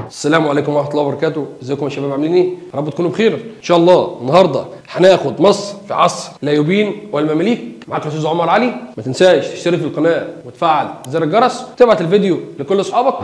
السلام عليكم ورحمه الله وبركاته ازيكم يا شباب عاملين ايه يا رب تكونوا بخير ان شاء الله النهارده هناخد مصر في عصر الايوبيين والمماليك معاك الاستاذ عمر علي ما تنساش تشترك في القناه وتفعل زر الجرس وتبعت الفيديو لكل اصحابك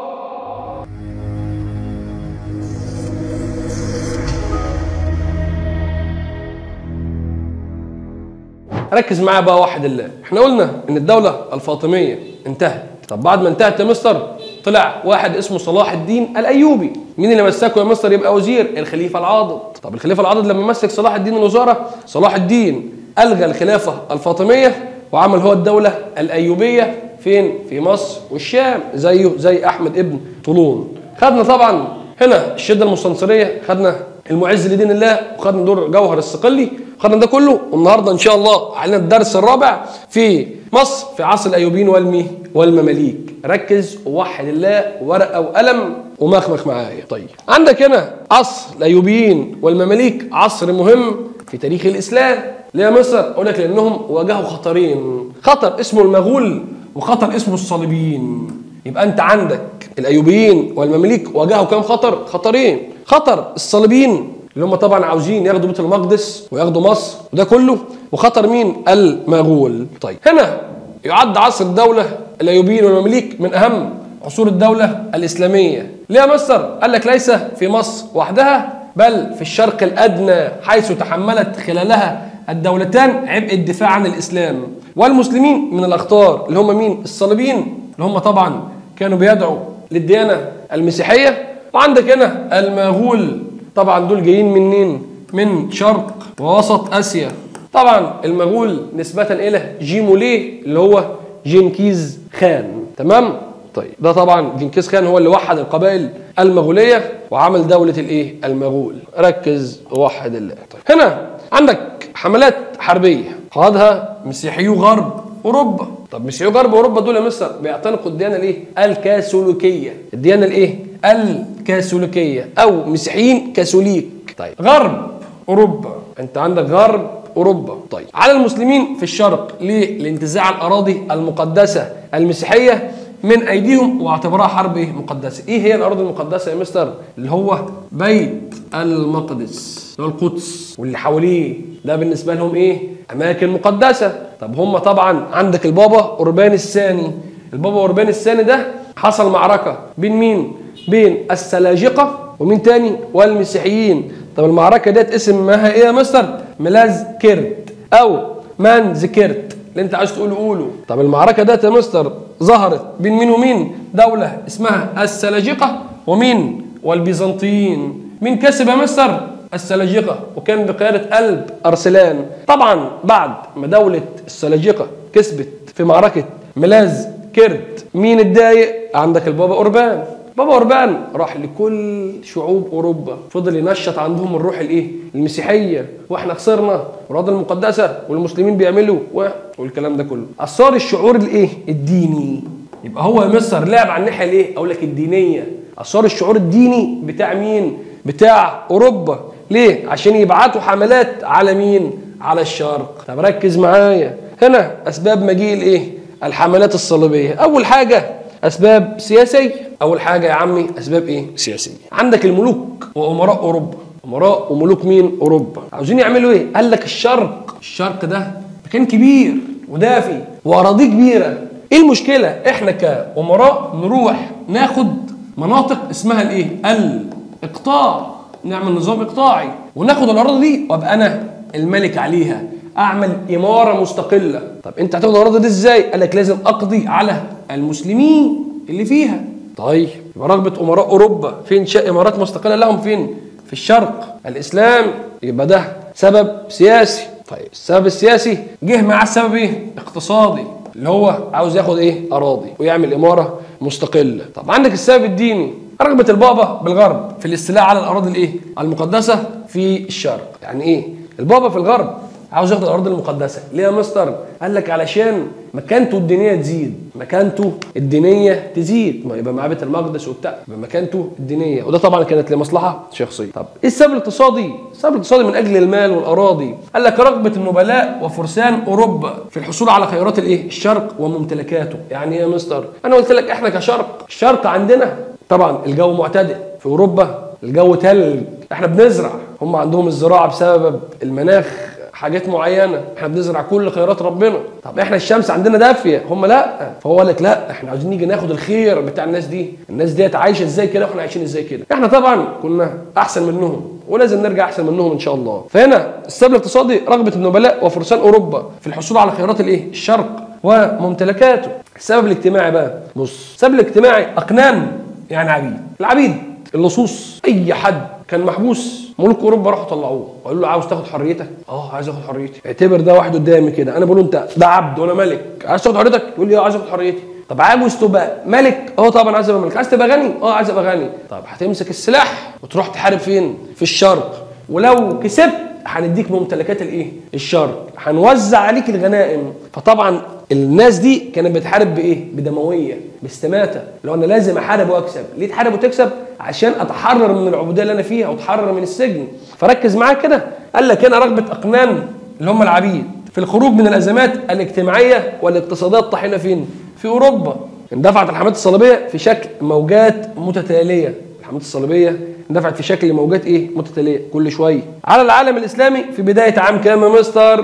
ركز معايا بقى واحد الله احنا قلنا ان الدوله الفاطميه انتهت طب بعد ما انتهت يا مستر طلع واحد اسمه صلاح الدين الايوبي مين اللي مسكه يا مستر يبقى وزير الخليفه العاضد طب الخليفه العاضد لما مسك صلاح الدين الوزاره صلاح الدين الغى الخلافه الفاطميه وعمل هو الدوله الايوبيه فين في مصر والشام زيه زي احمد ابن طولون خدنا طبعا هنا الشده المستنصريه خدنا المعز لدين الله وخدنا دور جوهر الصقلي خدنا ده كله والنهارده ان شاء الله علينا الدرس الرابع في مصر في عصر الايوبيين والمي والمماليك ركز ووحد الله ورقه وقلم ومخمخ معايا طيب عندك هنا عصر الايوبيين والمماليك عصر مهم في تاريخ الاسلام ليه يا مصر اقول لك لانهم واجهوا خطرين خطر اسمه المغول وخطر اسمه الصليبيين يبقى انت عندك الايوبيين والمماليك واجهوا كام خطر خطرين خطر الصليبيين اللي هم طبعا عاوزين ياخدوا بيت المقدس وياخدوا مصر وده كله وخطر مين المغول طيب هنا يعد عصر الدوله الايوبيين والمماليك من اهم عصور الدوله الاسلاميه ليه يا مستر قال لك ليس في مصر وحدها بل في الشرق الادنى حيث تحملت خلالها الدولتان عبء الدفاع عن الاسلام والمسلمين من الاخطار اللي هم مين الصليبيين اللي هم طبعا كانوا بيدعوا للديانه المسيحيه وعندك هنا المغول طبعا دول جايين منين من شرق ووسط اسيا طبعا المغول نسبه الى جيموليه اللي هو جنكيز خان تمام طيب ده طبعا جنكيز خان هو اللي وحد القبائل المغوليه وعمل دوله الايه المغول ركز وحد الله طيب هنا عندك حملات حربيه قادها مسيحيو غرب اوروبا طب مسيحيو غرب اوروبا دول يا مستر بيعتنقوا الديانه الايه الكاثوليكيه الديانه الايه الكاثوليكيه او مسيحيين كاثوليك طيب غرب اوروبا انت عندك غرب اوروبا طيب على المسلمين في الشرق ليه لانتزاع الاراضي المقدسه المسيحيه من ايديهم واعتبارها حرب ايه مقدسه ايه هي الارض المقدسه يا مستر اللي هو بيت المقدس اللي هو القدس واللي حواليه ده بالنسبه لهم ايه اماكن مقدسه طب هم طبعا عندك البابا اوربان الثاني البابا اوربان الثاني ده حصل معركه بين مين بين السلاجقه ومين تاني والمسيحيين طب المعركه ديت اسمها ايه يا مستر ملاز كيرت او مان ذكرت اللي انت عايز تقوله قوله طب المعركه ديت يا مستر ظهرت بين مين ومين دوله اسمها السلاجقه ومين والبيزنطيين مين كسب يا مستر السلاجقه وكان بقياده قلب ارسلان طبعا بعد ما دوله السلاجقه كسبت في معركه ملاز كيرت مين اتضايق عندك البابا اوربان بابا اوربان راح لكل شعوب اوروبا فضل ينشط عندهم الروح الايه المسيحيه واحنا خسرنا والاراضي المقدسه والمسلمين بيعملوا و... والكلام ده كله اثار الشعور الايه الديني يبقى هو يا مستر لعب على الناحيه الايه اقول لك الدينيه اثار الشعور الديني بتاع مين بتاع اوروبا ليه عشان يبعتوا حملات على مين على الشرق طب ركز معايا هنا اسباب مجيء الايه الحملات الصليبيه اول حاجه اسباب سياسيه اول حاجه يا عمي اسباب ايه سياسيه عندك الملوك وامراء اوروبا امراء وملوك مين اوروبا عاوزين يعملوا ايه قال لك الشرق الشرق ده مكان كبير ودافي واراضيه كبيره ايه المشكله احنا كامراء نروح ناخد مناطق اسمها الايه الاقطاع نعمل نظام اقطاعي وناخد الاراضي دي وابقى انا الملك عليها اعمل اماره مستقله طب انت هتاخد الاراضي دي ازاي قال لك لازم اقضي على المسلمين اللي فيها طيب يبقى رغبه امراء اوروبا في انشاء امارات مستقله لهم فين في الشرق الاسلام يبقى ده سبب سياسي طيب السبب السياسي جه معاه السبب ايه اقتصادي اللي هو عاوز ياخد ايه اراضي ويعمل اماره مستقله طب عندك السبب الديني رغبه البابا بالغرب في الاستيلاء على الاراضي الايه المقدسه في الشرق يعني ايه البابا في الغرب عاوز ياخد الارض المقدسه ليه يا مستر قال لك علشان مكانته الدينيه تزيد مكانته الدينيه تزيد ما يبقى معاه بيت المقدس وبتاع يبقى مكانته الدينيه وده طبعا كانت لمصلحه شخصيه طب ايه السبب الاقتصادي السبب الاقتصادي من اجل المال والاراضي قال لك رغبه النبلاء وفرسان اوروبا في الحصول على خيرات الايه الشرق وممتلكاته يعني ايه يا مستر انا قلت لك احنا كشرق الشرق عندنا طبعا الجو معتدل في اوروبا الجو تلج احنا بنزرع هم عندهم الزراعه بسبب المناخ حاجات معينه احنا بنزرع كل خيرات ربنا طب احنا الشمس عندنا دافيه هم لا فهو قال لك لا احنا عاوزين نيجي ناخد الخير بتاع الناس دي الناس ديت عايشه ازاي كده واحنا عايشين ازاي كده احنا طبعا كنا احسن منهم ولازم نرجع احسن منهم ان شاء الله فهنا السبب الاقتصادي رغبه النبلاء وفرسان اوروبا في الحصول على خيرات الايه الشرق وممتلكاته السبب الاجتماعي بقى بص السبب الاجتماعي اقنان يعني عبيد العبيد اللصوص اي حد كان محبوس ملوك اوروبا راحوا طلعوه وقالوا له عاوز تاخد حريتك اه عايز اخد حريتي اعتبر ده واحد قدامي كده انا بقول له انت ده عبد وانا ملك عايز تاخد حريتك يقول لي اه عايز اخد حريتي طب عاوز تبقى ملك اه طبعا عايز ابقى ملك عايز تبقى غني اه عايز ابقى غني طب هتمسك السلاح وتروح تحارب فين في الشرق ولو كسبت هنديك ممتلكات الايه الشرق هنوزع عليك الغنائم فطبعا الناس دي كانت بتحارب بايه بدمويه باستماته لو انا لازم احارب واكسب ليه تحارب وتكسب عشان اتحرر من العبوديه اللي انا فيها واتحرر من السجن فركز معايا كده قال لك هنا رغبه اقنان اللي هم العبيد في الخروج من الازمات الاجتماعيه والاقتصاديه الطاحنه فين في اوروبا اندفعت الحملات الصليبيه في شكل موجات متتاليه الحملات الصليبيه اندفعت في شكل موجات ايه متتاليه كل شويه على العالم الاسلامي في بدايه عام كام يا مستر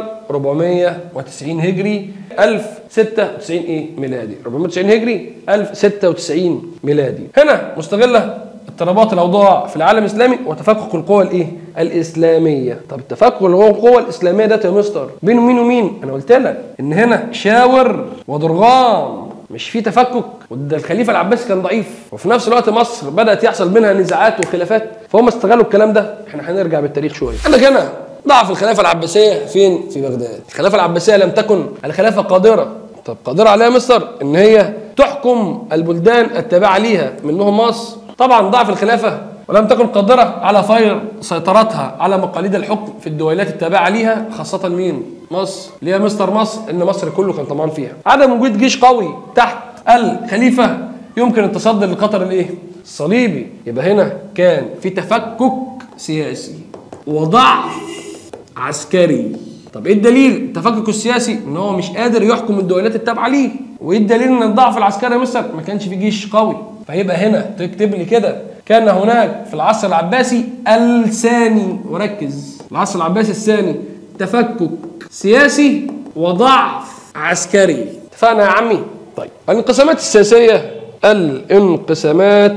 490 هجري 1096 ايه ميلادي 490 هجري 1096 ميلادي هنا مستغله اضطرابات الاوضاع في العالم الاسلامي وتفكك القوى الايه الاسلاميه طب التفكك القوى الاسلاميه ده يا مستر بين مين ومين انا قلت لك ان هنا شاور وضرغام مش في تفكك وده الخليفه العباسي كان ضعيف وفي نفس الوقت مصر بدات يحصل بينها نزاعات وخلافات فهم استغلوا الكلام ده احنا هنرجع بالتاريخ شويه عندك هنا ضعف الخلافه العباسيه فين في بغداد الخلافه العباسيه لم تكن الخلافه قادره طب قادره عليها مصر ان هي تحكم البلدان التابعه ليها منهم مصر طبعا ضعف الخلافه ولم تكن قادرة على فير سيطرتها على مقاليد الحكم في الدولات التابعة ليها خاصة مين؟ مصر اللي هي مستر مصر إن مصر كله كان طمعان فيها عدم وجود جيش قوي تحت الخليفة يمكن التصدي للقطر الايه؟ الصليبي يبقى هنا كان في تفكك سياسي وضعف عسكري طب ايه الدليل التفكك السياسي ان هو مش قادر يحكم الدولات التابعه ليه وايه الدليل ان الضعف العسكري مصر ما كانش في جيش قوي فيبقى هنا تكتب لي كده كان هناك في العصر العباسي الثاني وركز العصر العباسي الثاني تفكك سياسي وضعف عسكري اتفقنا يا عمي طيب الانقسامات السياسيه الانقسامات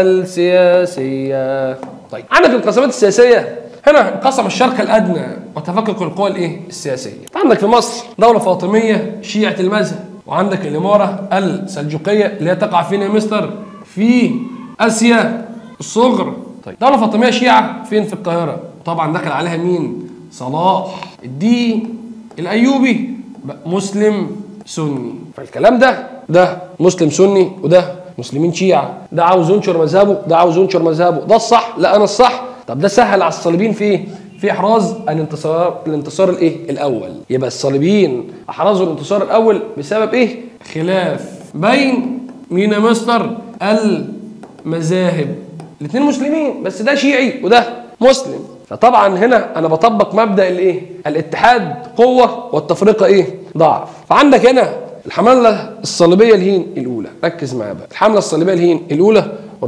السياسيه طيب عندك الانقسامات السياسيه هنا انقسم الشرق الادنى وتفكك القوى الايه السياسيه عندك في مصر دوله فاطميه شيعه المذهب وعندك الاماره السلجوقيه اللي هي تقع فين يا مستر في اسيا الصغرى طيب دوله فاطميه شيعه فين في القاهره طبعا دخل عليها مين صلاح الدين الايوبي مسلم سني فالكلام ده ده مسلم سني وده مسلمين شيعه ده عاوز ينشر مذهبه ده عاوز ينشر مذهبه ده الصح لا انا الصح طب ده سهل على الصليبيين في ايه في احراز الانتصار الانتصار الايه الاول يبقى الصليبيين احرزوا الانتصار الاول بسبب ايه خلاف بين مين يا مستر المذاهب الاثنين مسلمين بس ده شيعي وده مسلم فطبعا هنا انا بطبق مبدا الايه الاتحاد قوه والتفرقه ايه ضعف فعندك هنا الحمله الصليبيه الهين الاولى ركز معايا بقى الحمله الصليبيه الهين الاولى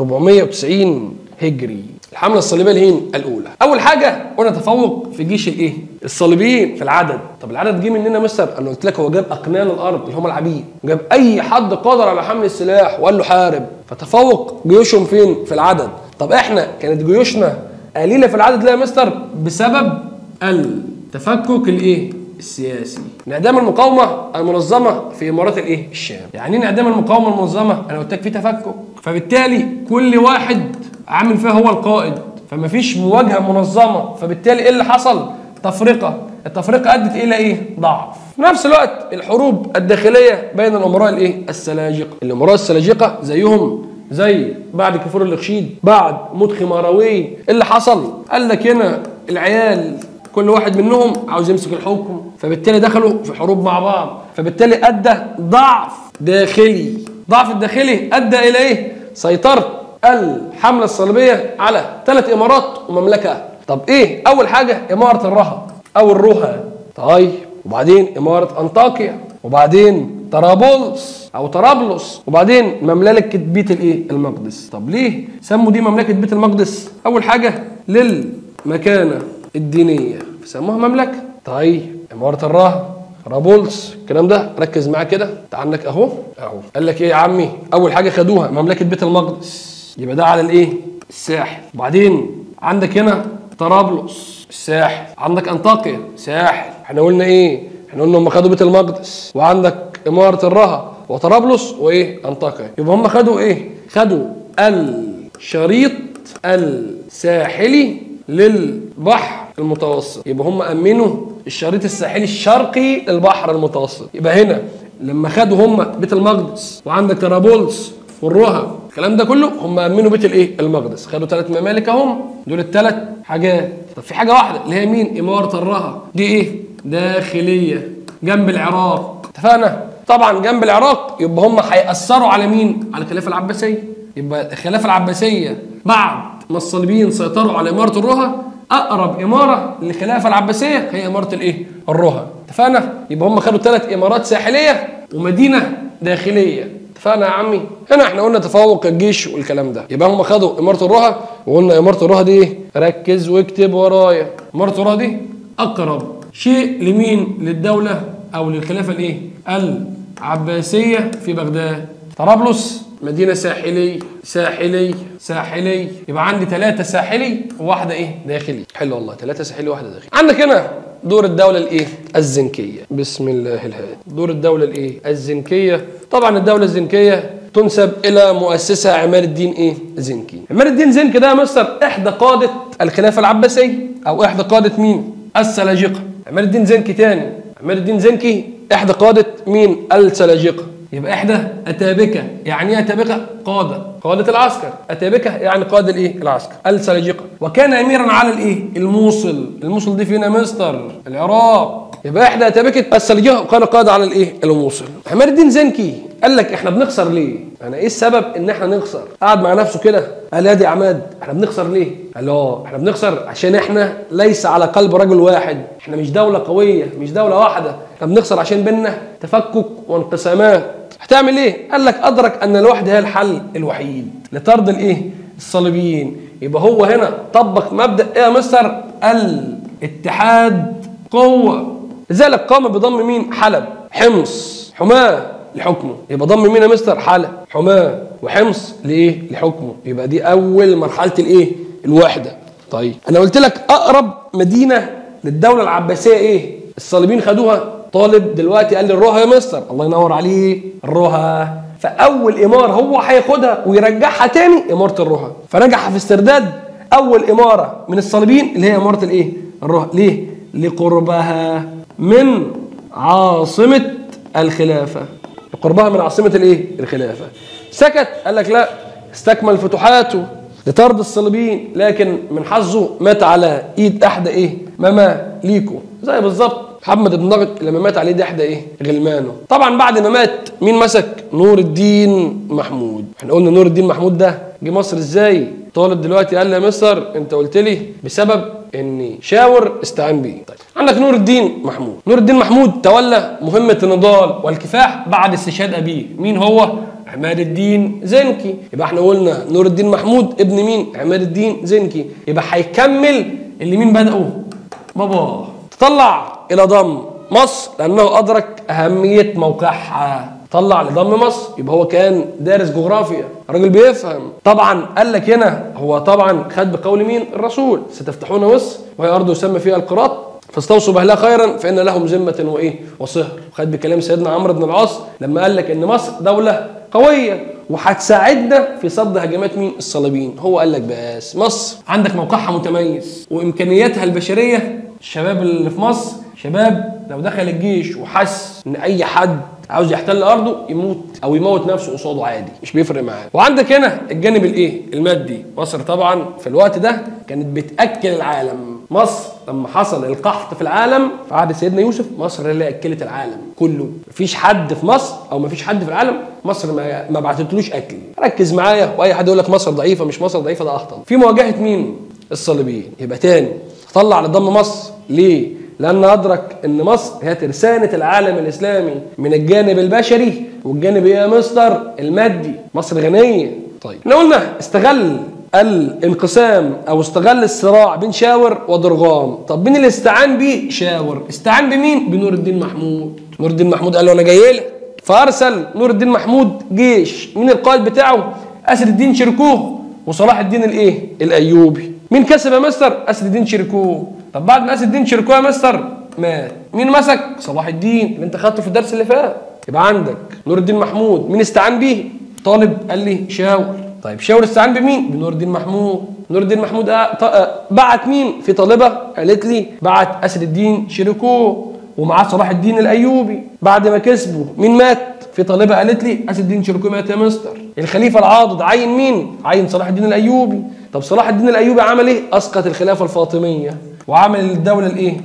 490 هجري الحمله الصليبيه الهين الاولى اول حاجه قلنا تفوق في جيش الايه الصليبيين في العدد طب العدد جه مننا مستر انا قلت لك هو جاب اقنان الارض اللي هم العبيد جاب اي حد قادر على حمل السلاح وقال له حارب فتفوق جيوشهم فين في العدد طب احنا كانت جيوشنا قليله في العدد ليه يا مستر بسبب التفكك الايه السياسي انعدام المقاومه المنظمه في امارات الايه الشام يعني ايه انعدام المقاومه المنظمه انا قلت لك في تفكك فبالتالي كل واحد عامل فيها هو القائد فما فيش مواجهه منظمه فبالتالي ايه اللي حصل تفرقه التفرقه ادت الى ايه ضعف في نفس الوقت الحروب الداخليه بين الامراء الايه السلاجقه الامراء السلاجقه زيهم زي بعد كفور الخشيد بعد موت خماروي إيه اللي حصل قال لك هنا العيال كل واحد منهم عاوز يمسك الحكم فبالتالي دخلوا في حروب مع بعض فبالتالي ادى ضعف داخلي ضعف الداخلي ادى الى ايه سيطره الحمله الصليبيه على ثلاث امارات ومملكه طب ايه اول حاجه اماره الرها او الرها طيب وبعدين اماره انطاكيا وبعدين طرابلس او طرابلس وبعدين مملكه بيت الايه المقدس طب ليه سموا دي مملكه بيت المقدس اول حاجه للمكانه الدينيه فسموها مملكه طيب اماره الراهب رابولس الكلام ده ركز معاه كده انت عندك اهو اهو قال لك ايه يا عمي اول حاجه خدوها مملكه بيت المقدس يبقى ده على الايه الساحل وبعدين عندك هنا طرابلس الساحل عندك انطاكيا ساحل احنا قلنا ايه احنا قلنا هم خدوا بيت المقدس وعندك اماره الرها وطرابلس وايه انطاكيا يبقى هم خدوا ايه خدوا الشريط الساحلي للبحر المتوسط يبقى هم امنوا الشريط الساحلي الشرقي للبحر المتوسط يبقى هنا لما خدوا هم بيت المقدس وعندك طرابلس والرها الكلام ده كله هم امنوا بيت الايه المقدس خدوا ثلاث ممالك اهم دول الثلاث حاجات طب في حاجه واحده اللي هي مين اماره الرها دي ايه داخليه جنب العراق اتفقنا طبعا جنب العراق يبقى هم هيأثروا على مين على الخلافه العباسيه يبقى الخلافه العباسيه بعد ما الصليبيين سيطروا على اماره الرها اقرب اماره للخلافه العباسيه هي اماره الايه الرها اتفقنا يبقى هم خدوا ثلاث امارات ساحليه ومدينه داخليه اتفقنا يا عمي هنا احنا قلنا تفوق الجيش والكلام ده يبقى هم خدوا اماره الرها وقلنا اماره الرها دي ايه ركز واكتب ورايا اماره الرها دي اقرب شيء لمين للدوله او للخلافه الايه العباسيه في بغداد طرابلس مدينة ساحلية ساحلية ساحلية يبقى عندي ثلاثة ساحلي وواحدة ايه داخلي حلو والله ثلاثة ساحلي وواحدة داخلي عندك هنا دور الدولة الايه الزنكية بسم الله الهادي دور الدولة الايه الزنكية طبعا الدولة الزنكية تنسب الى مؤسسها عماد الدين ايه زنكي عماد الدين زنكي ده يا مستر احدى قادة الخلافة العباسية او احدى قادة مين السلاجقة عماد الدين زنكي تاني عماد الدين زنكي احدى قادة مين السلاجقة يبقى احدى اتابكه يعني ايه اتابكه قاده قاده العسكر اتابكه يعني قائد الايه العسكر السلاجقه وكان اميرا على الايه الموصل الموصل دي فين يا مستر العراق يبقى احدى اتابكه السلاجقه كان قائد على الايه الموصل عماد الدين زنكي قال لك احنا بنخسر ليه يعني ايه السبب ان احنا نخسر قعد مع نفسه كده قال يا دي عماد احنا بنخسر ليه قال اه احنا بنخسر عشان احنا ليس على قلب رجل واحد احنا مش دوله قويه مش دوله واحده احنا بنخسر عشان بينا تفكك وانقسامات هتعمل ايه؟ قال لك ادرك ان الوحده هي الحل الوحيد لطرد الايه؟ الصليبيين يبقى هو هنا طبق مبدا ايه يا مستر؟ الاتحاد قوه لذلك قام بضم مين؟ حلب حمص حماه لحكمه يبقى ضم مين يا مستر؟ حلب حماه وحمص لايه؟ لحكمه يبقى دي اول مرحله الايه؟ الوحده طيب انا قلت لك اقرب مدينه للدوله العباسيه ايه؟ الصليبيين خدوها طالب دلوقتي قال لي الروها يا مستر الله ينور عليه الروها فاول اماره هو هياخدها ويرجعها تاني اماره الروها فرجعها في استرداد اول اماره من الصليبيين اللي هي اماره الايه الروها ليه لقربها من عاصمه الخلافه لقربها من عاصمه الايه الخلافه سكت قال لك لا استكمل فتوحاته لطرد الصليبيين لكن من حظه مات على ايد احدى ايه مماليكه زي بالظبط محمد بن ضغط لما مات عليه ده احدى ايه غلمانه طبعا بعد ما مات مين مسك نور الدين محمود احنا قلنا نور الدين محمود ده جه مصر ازاي طالب دلوقتي قال لي يا مستر انت قلت لي بسبب اني شاور استعان بيه طيب. عندك نور الدين محمود نور الدين محمود تولى مهمه النضال والكفاح بعد استشهاد ابيه مين هو عماد الدين زنكي يبقى احنا قلنا نور الدين محمود ابن مين عماد الدين زنكي يبقى هيكمل اللي مين بدأه باباه تطلع الى ضم مصر لانه ادرك اهميه موقعها طلع لضم مصر يبقى هو كان دارس جغرافيا راجل بيفهم طبعا قال لك هنا هو طبعا خد بقول مين الرسول ستفتحون مصر وهي ارض يسمى فيها القراط فاستوصوا باهلها خيرا فان لهم ذمه وايه وصهر خد بكلام سيدنا عمرو بن العاص لما قال لك ان مصر دوله قويه وهتساعدنا في صد هجمات مين الصليبيين هو قال لك بس مصر عندك موقعها متميز وامكانياتها البشريه الشباب اللي في مصر شباب لو دخل الجيش وحس ان اي حد عاوز يحتل ارضه يموت او يموت نفسه قصاده عادي مش بيفرق معاه وعندك هنا الجانب الايه المادي مصر طبعا في الوقت ده كانت بتاكل العالم مصر لما حصل القحط في العالم في عهد سيدنا يوسف مصر اللي اكلت العالم كله مفيش حد في مصر او مفيش حد في العالم مصر ما, ما بعتتلوش اكل ركز معايا واي حد يقول لك مصر ضعيفه مش مصر ضعيفه ده اخطر في مواجهه مين الصليبيين يبقى تاني طلع لضم مصر ليه لأن أدرك أن مصر هي ترسانة العالم الإسلامي من الجانب البشري والجانب ايه يا مستر المادي مصر غنيه طيب احنا قلنا استغل الانقسام او استغل الصراع بين شاور وضرغام طب مين اللي استعان بيه شاور استعان بمين بنور الدين محمود نور الدين محمود قال له انا جاي لك فارسل نور الدين محمود جيش مين القائد بتاعه اسد الدين شركوه وصلاح الدين الايه الايوبي مين كسب يا مستر اسد الدين شركوه طب بعد ما اسد الدين شركوه يا مستر مات مين مسك صلاح الدين اللي انت خدته في الدرس اللي فات يبقى عندك نور الدين محمود مين استعان بيه طالب قال لي شاور طيب شاور استعان بمين بنور الدين محمود نور الدين محمود آه ط- آه بعت مين في طالبه قالت لي بعت اسد الدين شركوه ومعاه صلاح الدين الايوبي بعد ما كسبوا مين مات في طالبه قالت لي اسد الدين شركوه مات يا مستر الخليفه العاضد عين مين عين صلاح الدين الايوبي طب صلاح الدين الايوبي عمل ايه اسقط الخلافه الفاطميه وعمل الدوله الايه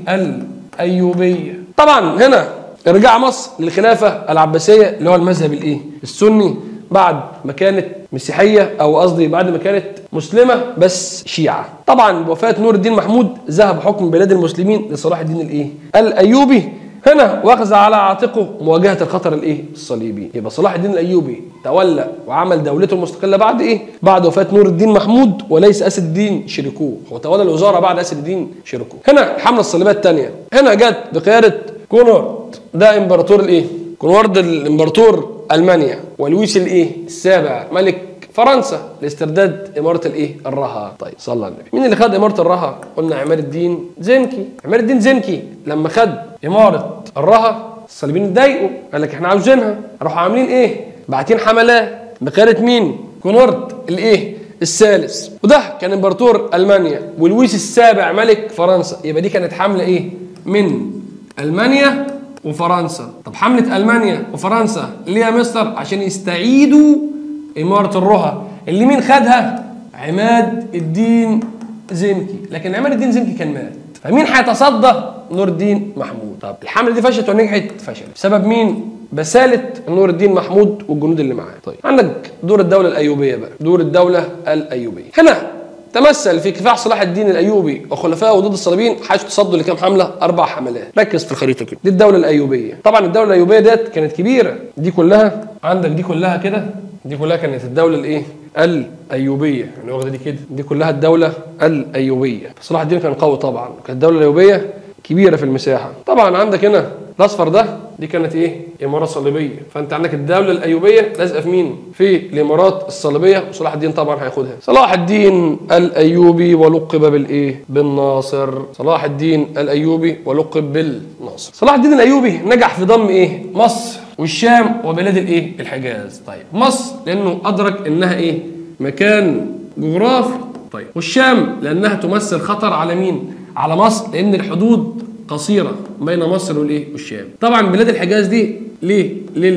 الايوبيه طبعا هنا ارجاع مصر للخلافه العباسيه اللي هو المذهب الايه السني بعد ما كانت مسيحيه او قصدي بعد ما كانت مسلمه بس شيعه طبعا بوفاه نور الدين محمود ذهب حكم بلاد المسلمين لصلاح الدين الايه الايوبي هنا واخذ على عاتقه مواجهه الخطر الايه الصليبي يبقى صلاح الدين الايوبي تولى وعمل دولته المستقله بعد ايه بعد وفاه نور الدين محمود وليس اسد الدين شركوه هو تولى الوزاره بعد اسد الدين شركوه هنا الحمله الصليبيه الثانيه هنا جت بقياده كونورد ده امبراطور الايه كونورد الامبراطور المانيا ولويس الايه السابع ملك فرنسا لاسترداد اماره الايه الرها طيب صلى على النبي مين اللي خد اماره الرها قلنا عماد الدين زنكي عماد الدين زنكي لما خد اماره الرها الصليبيين اتضايقوا قال لك احنا عاوزينها راحوا عاملين ايه باعتين حملات بقياده مين كونورد الايه الثالث وده كان امبراطور المانيا ولويس السابع ملك فرنسا يبقى دي كانت حمله ايه من المانيا وفرنسا طب حمله المانيا وفرنسا ليه يا مستر عشان يستعيدوا اماره الرها اللي مين خدها عماد الدين زنكي لكن عماد الدين زنكي كان مات فمين هيتصدى نور الدين محمود طب الحمله دي فشلت ولا نجحت فشلت بسبب مين بسالة نور الدين محمود والجنود اللي معاه طيب عندك دور الدولة الأيوبية بقى دور الدولة الأيوبية هنا تمثل في كفاح صلاح الدين الايوبي وخلفائه ضد الصليبيين حيث تصدوا لكام حمله؟ اربع حملات، ركز في الخريطه كده، دي الدوله الايوبيه، طبعا الدوله الايوبيه ديت كانت كبيره، دي كلها عندك دي كلها كده، دي كلها كانت الدوله الايه؟ الايوبيه، يعني واخده دي كده، دي كلها الدوله الايوبيه، صلاح الدين كان قوي طبعا، كانت الدوله الايوبيه كبيره في المساحه، طبعا عندك هنا الاصفر ده دي كانت ايه؟ اماره صليبيه، فانت عندك الدوله الايوبيه لازقه في مين؟ في الامارات الصليبيه وصلاح الدين طبعا هياخدها. صلاح الدين الايوبي ولقب بالايه؟ بالناصر. صلاح الدين الايوبي ولقب بالناصر. صلاح الدين الايوبي نجح في ضم ايه؟ مصر والشام وبلاد الايه؟ الحجاز. طيب مصر لانه ادرك انها ايه؟ مكان جغرافي. طيب والشام لانها تمثل خطر على مين؟ على مصر لان الحدود قصيرة بين مصر والإيه؟ والشام. طبعا بلاد الحجاز دي ليه؟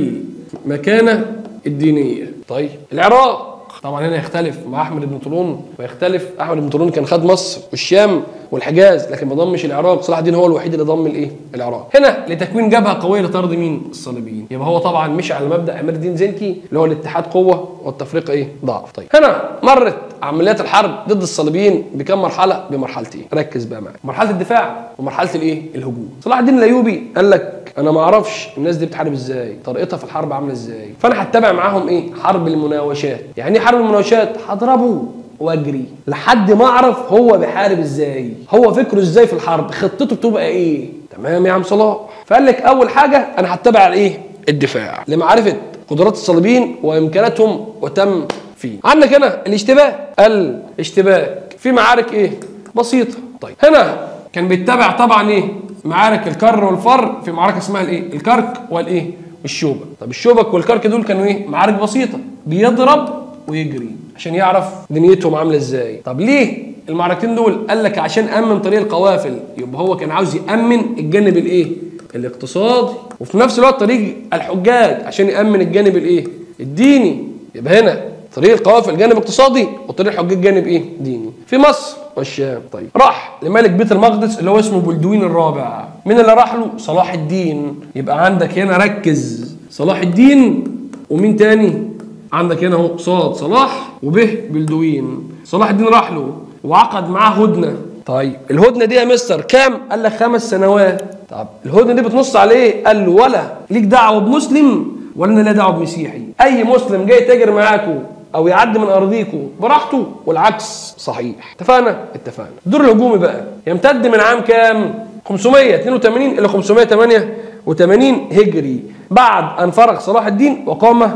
للمكانة الدينية. طيب العراق طبعا هنا يختلف مع احمد بن طولون ويختلف احمد بن طولون كان خد مصر والشام والحجاز لكن ما ضمش العراق صلاح الدين هو الوحيد اللي ضم الايه العراق هنا لتكوين جبهه قويه لطرد مين الصليبيين يبقى هو طبعا مشي على مبدا عماد الدين زنكي اللي هو الاتحاد قوه والتفريق ايه ضعف طيب هنا مرت عمليات الحرب ضد الصليبيين بكم مرحله بمرحلتين ركز بقى معايا مرحله الدفاع ومرحله الايه الهجوم صلاح الدين الايوبي قال لك انا ما اعرفش الناس دي بتحارب ازاي طريقتها في الحرب عامله ازاي فانا هتبع معاهم ايه حرب المناوشات يعني ايه حرب المناوشات هضربه واجري لحد ما اعرف هو بيحارب ازاي هو فكره ازاي في الحرب خطته بتبقى ايه تمام يا عم صلاح فقال لك اول حاجه انا هتبع الايه الدفاع لمعرفه قدرات الصليبيين وامكاناتهم وتم فيه عندك هنا الاشتباك الاشتباك في معارك ايه بسيطه طيب هنا كان بيتبع طبعا ايه معارك الكر والفر في معركه اسمها الايه الكرك والايه والشوبك طب الشوبك والكرك دول كانوا ايه معارك بسيطه بيضرب ويجري عشان يعرف دنيتهم عامله ازاي طب ليه المعركتين دول قال لك عشان امن طريق القوافل يبقى هو كان عاوز يامن الجانب الايه الاقتصادي وفي نفس الوقت طريق الحجاج عشان يامن الجانب الايه الديني يبقى هنا طريق القوافل جانب اقتصادي وطريق الحجاج جانب ايه ديني في مصر والشام طيب راح لملك بيت المقدس اللي هو اسمه بلدوين الرابع مين اللي راح له صلاح الدين يبقى عندك هنا ركز صلاح الدين ومين تاني عندك هنا اهو صاد صلاح وبه بلدوين صلاح الدين راح له وعقد معاه هدنه طيب الهدنه دي يا مستر كام قال لك خمس سنوات طب الهدنه دي بتنص على ايه قال له ولا ليك دعوه بمسلم ولا انا لا دعوه بمسيحي اي مسلم جاي يتاجر معاكم او يعدي من ارضيكم براحته والعكس صحيح اتفقنا اتفقنا الدور الهجومي بقى يمتد من عام كام 582 الى 588 هجري بعد ان فرغ صلاح الدين وقام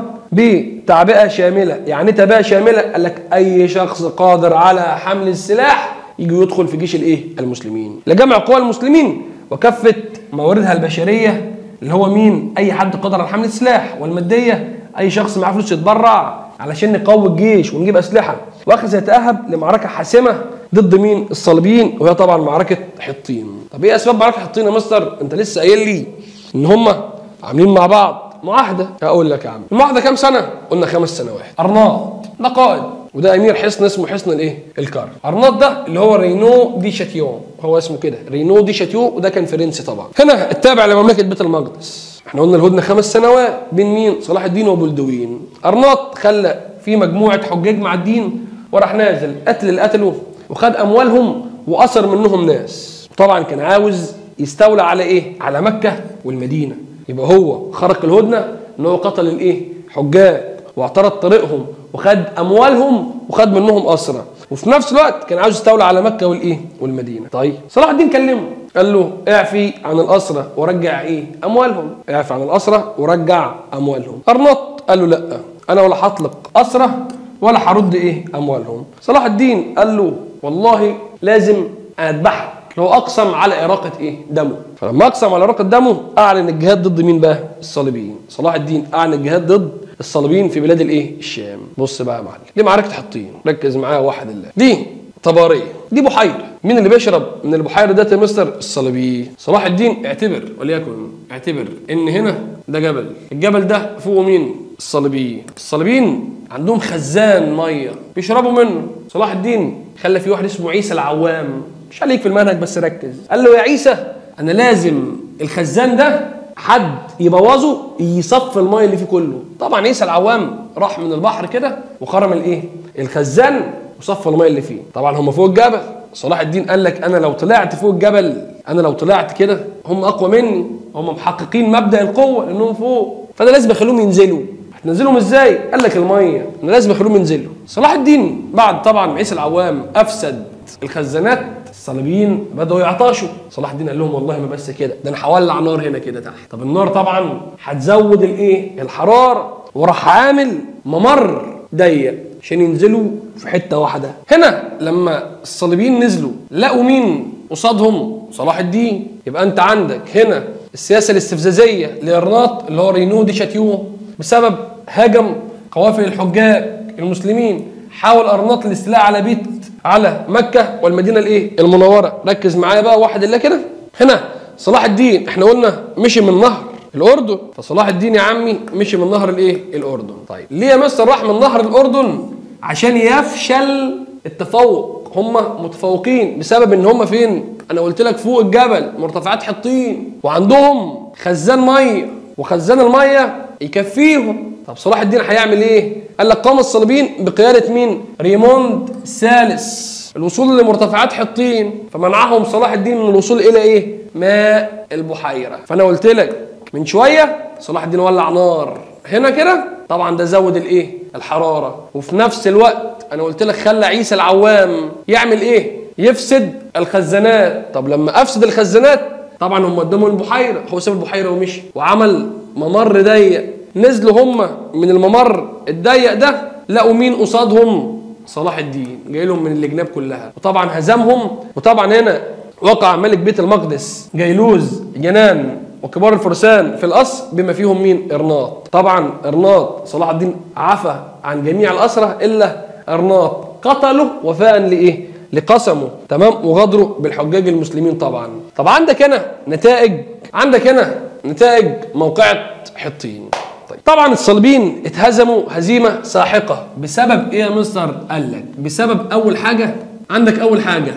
بتعبئه شامله يعني إيه تعبئه شامله قال لك اي شخص قادر على حمل السلاح يجي يدخل في جيش الايه المسلمين لجمع قوى المسلمين وكافه مواردها البشريه اللي هو مين اي حد قادر على حمل السلاح والماديه اي شخص معاه فلوس يتبرع علشان نقوي الجيش ونجيب اسلحه واخذ يتاهب لمعركه حاسمه ضد مين الصليبيين وهي طبعا معركه حطين طب ايه اسباب معركه حطين يا مستر انت لسه قايل لي ان هم عاملين مع بعض معاهده هقول لك يا عم المعاهده كام سنه قلنا خمس سنوات ارناط ده قائد وده امير حصن اسمه حصن الايه الكار ارناط ده اللي هو رينو دي شاتيون هو اسمه كده رينو دي شاتيون وده كان فرنسي طبعا هنا التابع لمملكه بيت المقدس احنا قلنا الهدنه خمس سنوات بين مين صلاح الدين وبلدوين ارناط خلى في مجموعه حجاج مع الدين وراح نازل قتل اللي قتلوا وخد اموالهم واسر منهم ناس طبعا كان عاوز يستولى على ايه على مكه والمدينه يبقى هو خرق الهدنه ان هو قتل الايه حجاج واعترض طريقهم وخد اموالهم وخد منهم اسرى وفي نفس الوقت كان عاوز يستولى على مكه والايه والمدينه طيب صلاح الدين كلمه قال له اعفي عن الاسرى ورجع ايه اموالهم اعفي عن الاسرى ورجع اموالهم ارنط قال له لا انا ولا هطلق اسرى ولا هرد ايه اموالهم صلاح الدين قال له والله لازم اذبحك لو اقسم على اراقه ايه دمه فلما اقسم على اراقه دمه اعلن الجهاد ضد مين بقى الصليبيين صلاح الدين اعلن الجهاد ضد الصليبيين في بلاد الايه الشام بص بقى يا معلم دي معركه حطين ركز معايا واحد الله دي طباريه دي بحيره مين اللي بيشرب من البحيره ده يا مستر الصليبيين صلاح الدين اعتبر وليكن اعتبر ان هنا ده جبل الجبل ده فوقه مين الصليبيين الصليبيين عندهم خزان ميه بيشربوا منه صلاح الدين خلى في واحد اسمه عيسى العوام مش عليك في المنهج بس ركز قال له يا عيسى انا لازم الخزان ده حد يبوظه يصفي الميه اللي فيه كله طبعا عيسى العوام راح من البحر كده وخرم الايه الخزان وصفى الميه اللي فيه طبعا هم فوق الجبل صلاح الدين قال لك انا لو طلعت فوق الجبل انا لو طلعت كده هم اقوى مني هم محققين مبدا القوه انهم فوق فانا لازم اخليهم ينزلوا هتنزلهم ازاي قال لك الميه انا لازم اخليهم ينزلوا صلاح الدين بعد طبعا عيسى العوام افسد الخزانات الصليبيين بدأوا يعطشوا صلاح الدين قال لهم والله ما بس كده ده انا هولع نار هنا كده تحت طب النار طبعا هتزود الايه الحراره وراح عامل ممر ضيق عشان ينزلوا في حته واحده هنا لما الصليبيين نزلوا لقوا مين قصادهم صلاح الدين يبقى انت عندك هنا السياسه الاستفزازيه لارناط اللي هو رينو دي شاتيو بسبب هاجم قوافل الحجاج المسلمين حاول ارناط الاستيلاء على بيت على مكه والمدينه الايه المنوره ركز معايا بقى واحد الله كده هنا صلاح الدين احنا قلنا مشي من نهر الاردن فصلاح الدين يا عمي مشي من نهر الايه الاردن طيب ليه يا مستر راح من نهر الاردن عشان يفشل التفوق هم متفوقين بسبب ان هم فين انا قلت لك فوق الجبل مرتفعات حطين وعندهم خزان ميه وخزان الميه يكفيهم طب صلاح الدين هيعمل ايه قال لك قام الصليبيين بقياده مين ريموند الثالث الوصول لمرتفعات حطين فمنعهم صلاح الدين من الوصول الى ايه ماء البحيره فانا قلت لك من شويه صلاح الدين ولع نار هنا كده طبعا ده زود الايه الحراره وفي نفس الوقت انا قلت لك خلى عيسى العوام يعمل ايه يفسد الخزانات طب لما افسد الخزانات طبعا هم قداموا البحيره هو ساب البحيره ومشي وعمل ممر ضيق نزلوا هم من الممر الضيق ده لقوا مين قصادهم صلاح الدين جاي لهم من الجناب كلها وطبعا هزمهم وطبعا هنا وقع ملك بيت المقدس جيلوز جنان وكبار الفرسان في القصر بما فيهم مين ارناط طبعا ارناط صلاح الدين عفى عن جميع الاسرى الا ارناط قتله وفاء لايه لقسمه تمام وغدره بالحجاج المسلمين طبعا طب عندك هنا نتائج عندك هنا نتائج موقعة حطين طيب طبعا الصليبيين اتهزموا هزيمه ساحقه بسبب ايه يا مستر قال لك بسبب اول حاجه عندك اول حاجه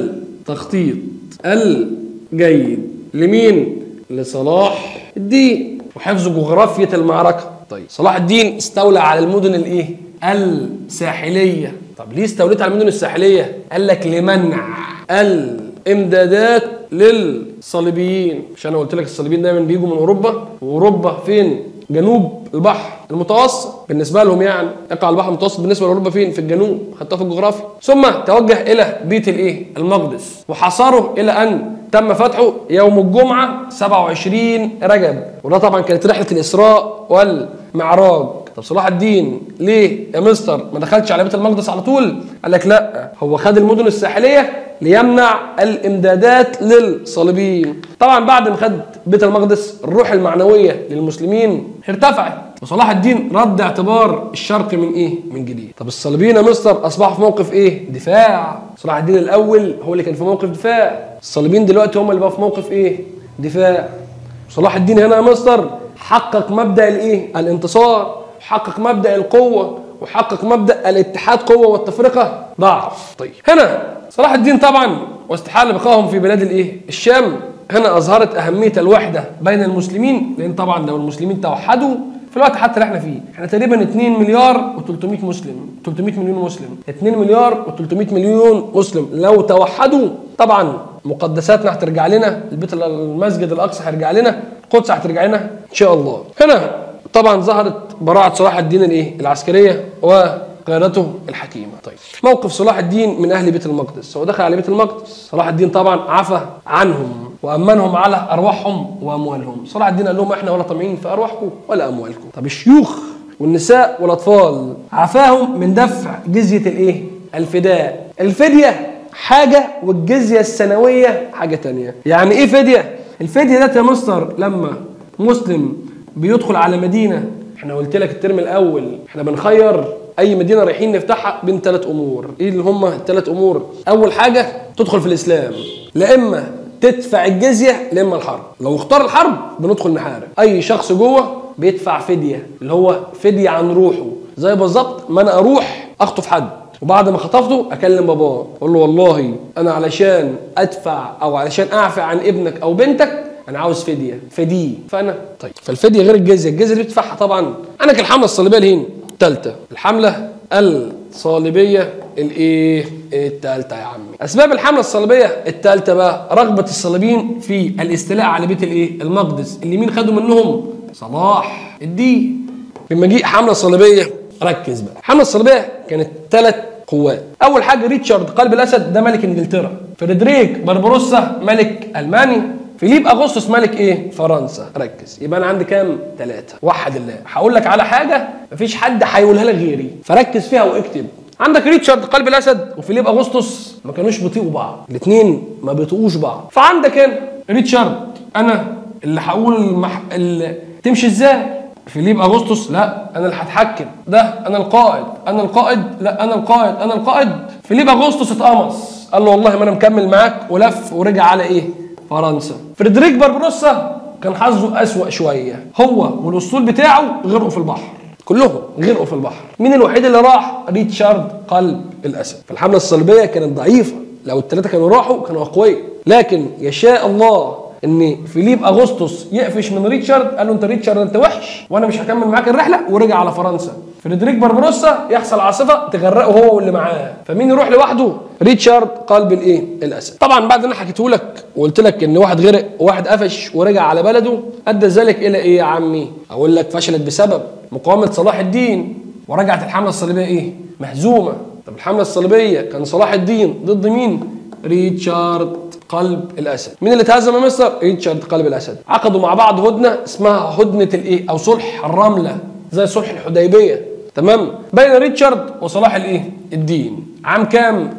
التخطيط الجيد لمين لصلاح الدين وحفظ جغرافيه المعركه طيب صلاح الدين استولى على المدن الايه الساحليه طب ليه استوليت على المدن الساحليه قال لك لمنع الامدادات للصليبيين عشان انا قلت لك الصليبيين دايما بيجوا من اوروبا واوروبا فين جنوب البحر المتوسط بالنسبه لهم يعني يقع البحر المتوسط بالنسبه لاوروبا فين في الجنوب خدتها في الجغرافيا ثم توجه الى بيت الايه المقدس وحاصره الى ان تم فتحه يوم الجمعه 27 رجب وده طبعا كانت رحله الاسراء والمعراج طب صلاح الدين ليه يا مستر ما دخلتش على بيت المقدس على طول؟ قال لك لا هو خد المدن الساحليه ليمنع الامدادات للصليبيين. طبعا بعد ما خد بيت المقدس الروح المعنويه للمسلمين ارتفعت وصلاح الدين رد اعتبار الشرق من ايه؟ من جديد. طب الصليبيين يا مستر اصبحوا في موقف ايه؟ دفاع. صلاح الدين الاول هو اللي كان في موقف دفاع. الصليبيين دلوقتي هم اللي بقوا في موقف ايه؟ دفاع. صلاح الدين هنا يا مستر حقق مبدا الايه؟ الانتصار حقق مبدا القوه وحقق مبدا الاتحاد قوه والتفرقه ضعف طيب هنا صلاح الدين طبعا واستحال بقائهم في بلاد الايه الشام هنا اظهرت اهميه الوحده بين المسلمين لان طبعا لو المسلمين توحدوا في الوقت حتى اللي احنا فيه احنا تقريبا 2 مليار و300 مسلم 300 مليون مسلم 2 مليار و300 مليون مسلم لو توحدوا طبعا مقدساتنا هترجع لنا البيت المسجد الاقصى هيرجع لنا القدس هترجع لنا ان شاء الله هنا طبعا ظهرت براعه صلاح الدين الايه العسكريه وقيادته الحكيمه طيب موقف صلاح الدين من اهل بيت المقدس هو دخل على بيت المقدس صلاح الدين طبعا عفى عنهم وامنهم على ارواحهم واموالهم صلاح الدين قال لهم احنا ولا طامعين في ارواحكم ولا اموالكم طب الشيوخ والنساء والاطفال عفاهم من دفع جزيه الايه الفداء الفديه حاجه والجزيه السنويه حاجه تانية يعني ايه فديه الفديه ده يا مستر لما مسلم بيدخل على مدينه احنا قلت لك الترم الاول احنا بنخير اي مدينه رايحين نفتحها بين ثلاث امور ايه اللي هم الثلاث امور اول حاجه تدخل في الاسلام لا اما تدفع الجزيه لا اما الحرب لو اختار الحرب بندخل نحارب اي شخص جوه بيدفع فديه اللي هو فديه عن روحه زي بالظبط ما انا اروح اخطف حد وبعد ما خطفته اكلم باباه اقول له والله انا علشان ادفع او علشان اعفي عن ابنك او بنتك انا عاوز فديه فديه فانا طيب فالفديه غير الجزيه الجزيه اللي بتدفعها طبعا عندك الحمله الصليبيه الهين الثالثه الحمله الصليبيه الايه الثالثه يا عمي اسباب الحمله الصليبيه الثالثه بقى رغبه الصليبيين في الاستيلاء على بيت الايه المقدس اللي مين خدوا منهم صلاح الدين بمجيء حمله صليبيه ركز بقى الحمله الصليبيه كانت ثلاث قوات اول حاجه ريتشارد قلب الاسد ده ملك انجلترا فريدريك بربروسا ملك المانيا فيليب اغسطس ملك ايه؟ فرنسا ركز يبقى انا عندي كام؟ ثلاثة وحد الله هقول لك على حاجة مفيش حد هيقولها لك غيري فركز فيها واكتب عندك ريتشارد قلب الاسد وفيليب اغسطس ما كانوش بيطيقوا بعض الاثنين ما بيطيقوش بعض فعندك هنا ريتشارد انا اللي هقول المح... اللي تمشي ازاي فيليب اغسطس لا انا اللي هتحكم ده انا القائد انا القائد لا انا القائد انا القائد فيليب اغسطس اتقمص قال له والله ما انا مكمل معاك ولف ورجع على ايه فرنسا فريدريك بربروسا كان حظه أسوأ شوية هو والأسطول بتاعه غرقوا في البحر كلهم غرقوا في البحر مين الوحيد اللي راح ريتشارد قلب الأسد فالحملة الصليبية كانت ضعيفة لو الثلاثة كانوا راحوا كانوا أقوياء لكن يشاء الله ان فيليب اغسطس يقفش من ريتشارد قال له انت ريتشارد انت وحش وانا مش هكمل معاك الرحله ورجع على فرنسا فريدريك بربروسا يحصل عاصفه تغرقه هو واللي معاه فمين يروح لوحده ريتشارد قلب الايه الاسد طبعا بعد ما انا حكيته لك وقلت لك ان واحد غرق وواحد قفش ورجع على بلده ادى ذلك الى ايه يا عمي اقول لك فشلت بسبب مقاومه صلاح الدين ورجعت الحمله الصليبيه ايه مهزومه طب الحمله الصليبيه كان صلاح الدين ضد مين ريتشارد قلب الاسد مين اللي تهزم يا مستر ريتشارد قلب الاسد عقدوا مع بعض هدنه اسمها هدنه الايه او صلح الرمله زي صلح الحديبيه تمام بين ريتشارد وصلاح الايه الدين عام كام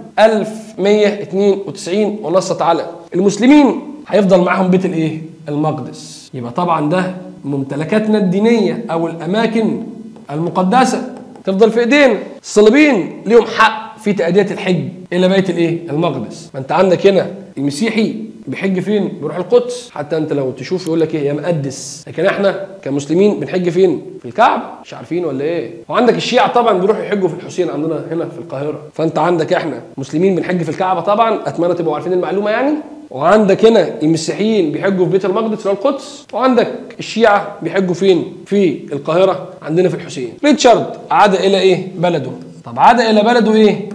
1192 ونصت على المسلمين هيفضل معاهم بيت الايه المقدس يبقى طبعا ده ممتلكاتنا الدينيه او الاماكن المقدسه تفضل في ايدينا الصليبيين ليهم حق في تأدية الحج إلى بيت الإيه؟ المقدس، ما أنت عندك هنا المسيحي بيحج فين؟ بيروح القدس، حتى أنت لو تشوف يقول لك إيه يا مقدس، لكن إحنا كمسلمين بنحج فين؟ في الكعبة، مش عارفين ولا إيه؟ وعندك الشيعة طبعا بيروحوا يحجوا في الحسين عندنا هنا في القاهرة، فأنت عندك إحنا مسلمين بنحج في الكعبة طبعا، أتمنى تبقوا عارفين المعلومة يعني، وعندك هنا المسيحيين بيحجوا في بيت المقدس اللي هو القدس وعندك الشيعة بيحجوا فين؟ في القاهرة عندنا في الحسين. ريتشارد عاد إلى إيه؟ بلده. طب عاد إلى بلده إيه؟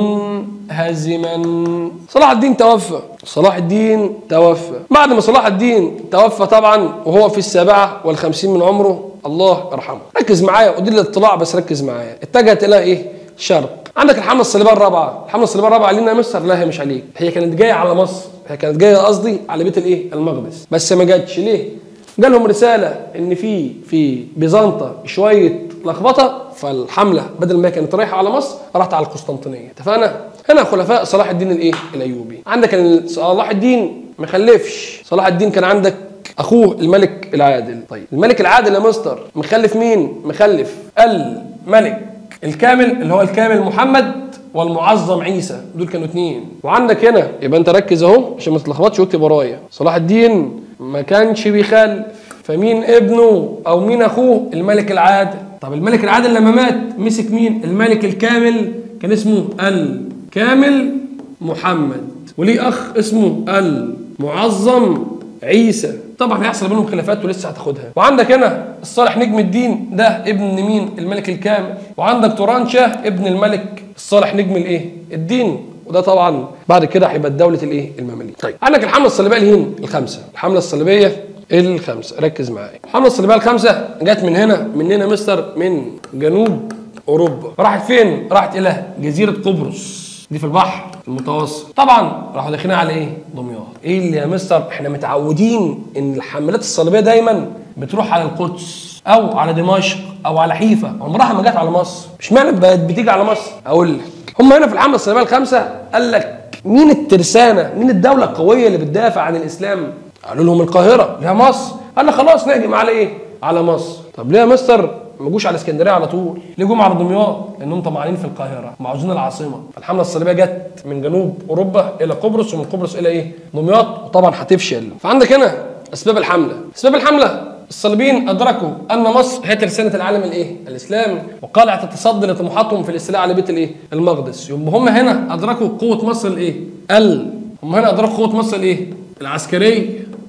منهزما صلاح الدين توفى صلاح الدين توفى بعد ما صلاح الدين توفى طبعا وهو في السابعة والخمسين من عمره الله يرحمه ركز معايا ودي الاطلاع بس ركز معايا اتجهت الى ايه شرق عندك الحمله الصليبيه الرابعه الحمله الصليبيه الرابعه علينا يا مستر لا هي مش عليك هي كانت جايه على مصر هي كانت جايه قصدي على بيت الايه المقدس بس ما جاتش ليه جالهم رساله ان في في بيزنطه شويه لخبطه فالحمله بدل ما كانت رايحه على مصر راحت على القسطنطينيه اتفقنا هنا خلفاء صلاح الدين الايه الايوبي عندك ال- صلاح الدين ما خلفش صلاح الدين كان عندك اخوه الملك العادل طيب الملك العادل يا مستر مخلف مين مخلف الملك الكامل اللي هو الكامل محمد والمعظم عيسى دول كانوا اتنين وعندك هنا يبقى انت ركز اهو عشان ما تتلخبطش واكتب ورايا صلاح الدين ما كانش بيخلف فمين ابنه او مين اخوه الملك العادل طب الملك العادل لما مات مسك مين الملك الكامل كان اسمه الكامل محمد وليه اخ اسمه المعظم عيسى طبعا هيحصل بينهم خلافات ولسه هتاخدها وعندك هنا الصالح نجم الدين ده ابن مين الملك الكامل وعندك توران شاه ابن الملك الصالح نجم الايه الدين وده طبعا بعد كده هيبقى دوله الايه المماليك طيب عندك الحمله الصليبيه الهين الخمسه الحمله الصليبيه الخمسه ركز معايا الحمله الصليبيه الخمسه جت من هنا مننا مستر من جنوب اوروبا راحت فين راحت الى جزيره قبرص دي في البحر المتوسط طبعا راحوا داخلين على ايه دمياط ايه اللي يا مستر احنا متعودين ان الحملات الصليبيه دايما بتروح على القدس او على دمشق او على حيفا عمرها ما جت على مصر مش معنى بقت بتيجي على مصر اقول لك هم هنا في الحمله الصليبيه الخمسه قال لك مين الترسانه مين الدوله القويه اللي بتدافع عن الاسلام قالوا لهم القاهره اللي هي مصر قال لك خلاص نهجم على ايه على مصر طب ليه يا مستر ما جوش على اسكندريه على طول ليه جم على دمياط لانهم طمعانين في القاهره هم عاوزين العاصمه فالحمله الصليبيه جت من جنوب اوروبا الى قبرص ومن قبرص الى ايه دمياط وطبعا هتفشل فعندك هنا اسباب الحمله اسباب الحمله الصليبيين ادركوا ان مصر هي ترسانه العالم الايه؟ الاسلامي وقلعه تتصدى لطموحاتهم في الاستيلاء على بيت الايه؟ المقدس يبقى هم هنا ادركوا قوه مصر الايه؟ ال هم هنا ادركوا قوه مصر الايه؟ العسكريه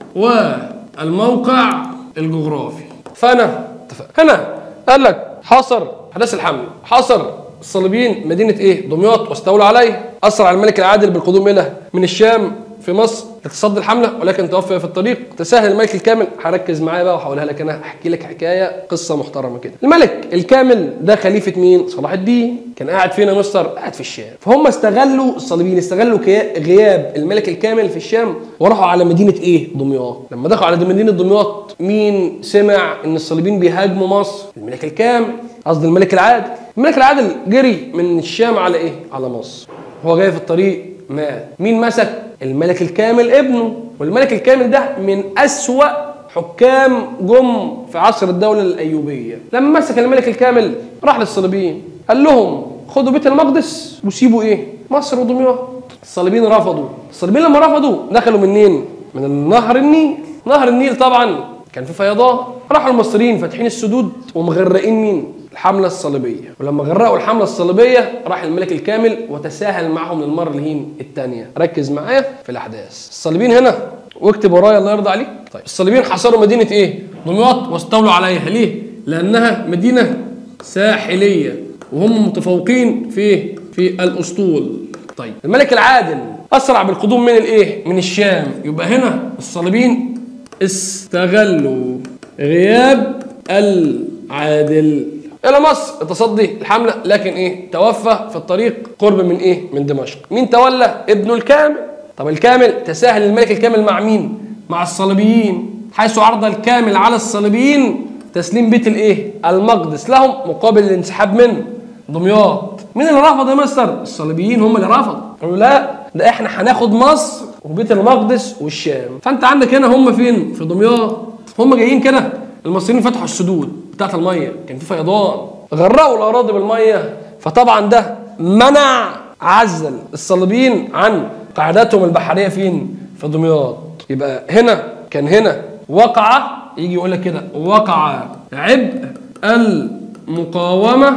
والموقع الجغرافي فانا اتفق هنا قال لك حاصر احداث الحمله حاصر الصليبيين مدينه ايه دمياط واستولوا عليه اسرع الملك العادل بالقدوم الى من الشام في مصر لتصدي الحمله ولكن توفي في الطريق تساهل الملك الكامل هركز معايا بقى وهقولها لك انا احكي لك حكايه قصه محترمه كده الملك الكامل ده خليفه مين صلاح الدين كان قاعد فين يا مستر قاعد في الشام فهم استغلوا الصليبيين استغلوا كيا- غياب الملك الكامل في الشام وراحوا على مدينه ايه دمياط لما دخلوا على مدينه دمياط مين سمع ان الصليبيين بيهاجموا مصر الملك الكامل قصدي الملك العادل الملك العادل جري من الشام على ايه على مصر هو جاي في الطريق مات مين مسك الملك الكامل ابنه والملك الكامل ده من أسوأ حكام جم في عصر الدولة الأيوبية لما مسك الملك الكامل راح للصليبيين قال لهم خدوا بيت المقدس وسيبوا ايه مصر ودمياط الصليبيين رفضوا الصليبيين لما رفضوا دخلوا منين من النهر النيل نهر النيل طبعا كان في فيضان راحوا المصريين فاتحين السدود ومغرقين مين الحملة الصليبية ولما غرقوا الحملة الصليبية راح الملك الكامل وتساهل معهم للمرة الهين الثانية ركز معايا في الأحداث الصليبيين هنا واكتب ورايا الله يرضى عليك طيب الصليبيين حصروا مدينة إيه دمياط واستولوا عليها ليه لأنها مدينة ساحلية وهم متفوقين في إيه؟ في الأسطول طيب الملك العادل أسرع بالقدوم من الإيه من الشام يبقى هنا الصليبيين استغلوا غياب العادل الى مصر التصدي الحمله لكن ايه توفى في الطريق قرب من ايه من دمشق مين تولى ابنه الكامل طب الكامل تساهل الملك الكامل مع مين مع الصليبيين حيث عرض الكامل على الصليبيين تسليم بيت الايه المقدس لهم مقابل الانسحاب من دمياط مين اللي رفض يا مستر الصليبيين هم اللي رفضوا قالوا لا ده احنا هناخد مصر وبيت المقدس والشام فانت عندك هنا هم فين في دمياط هم جايين كده المصريين فتحوا السدود بتاعت الميه كان في فيضان غرقوا الاراضي بالميه فطبعا ده منع عزل الصليبيين عن قاعدتهم البحريه فين في دمياط يبقى هنا كان هنا وقع يجي يقول لك كده وقع عبء المقاومه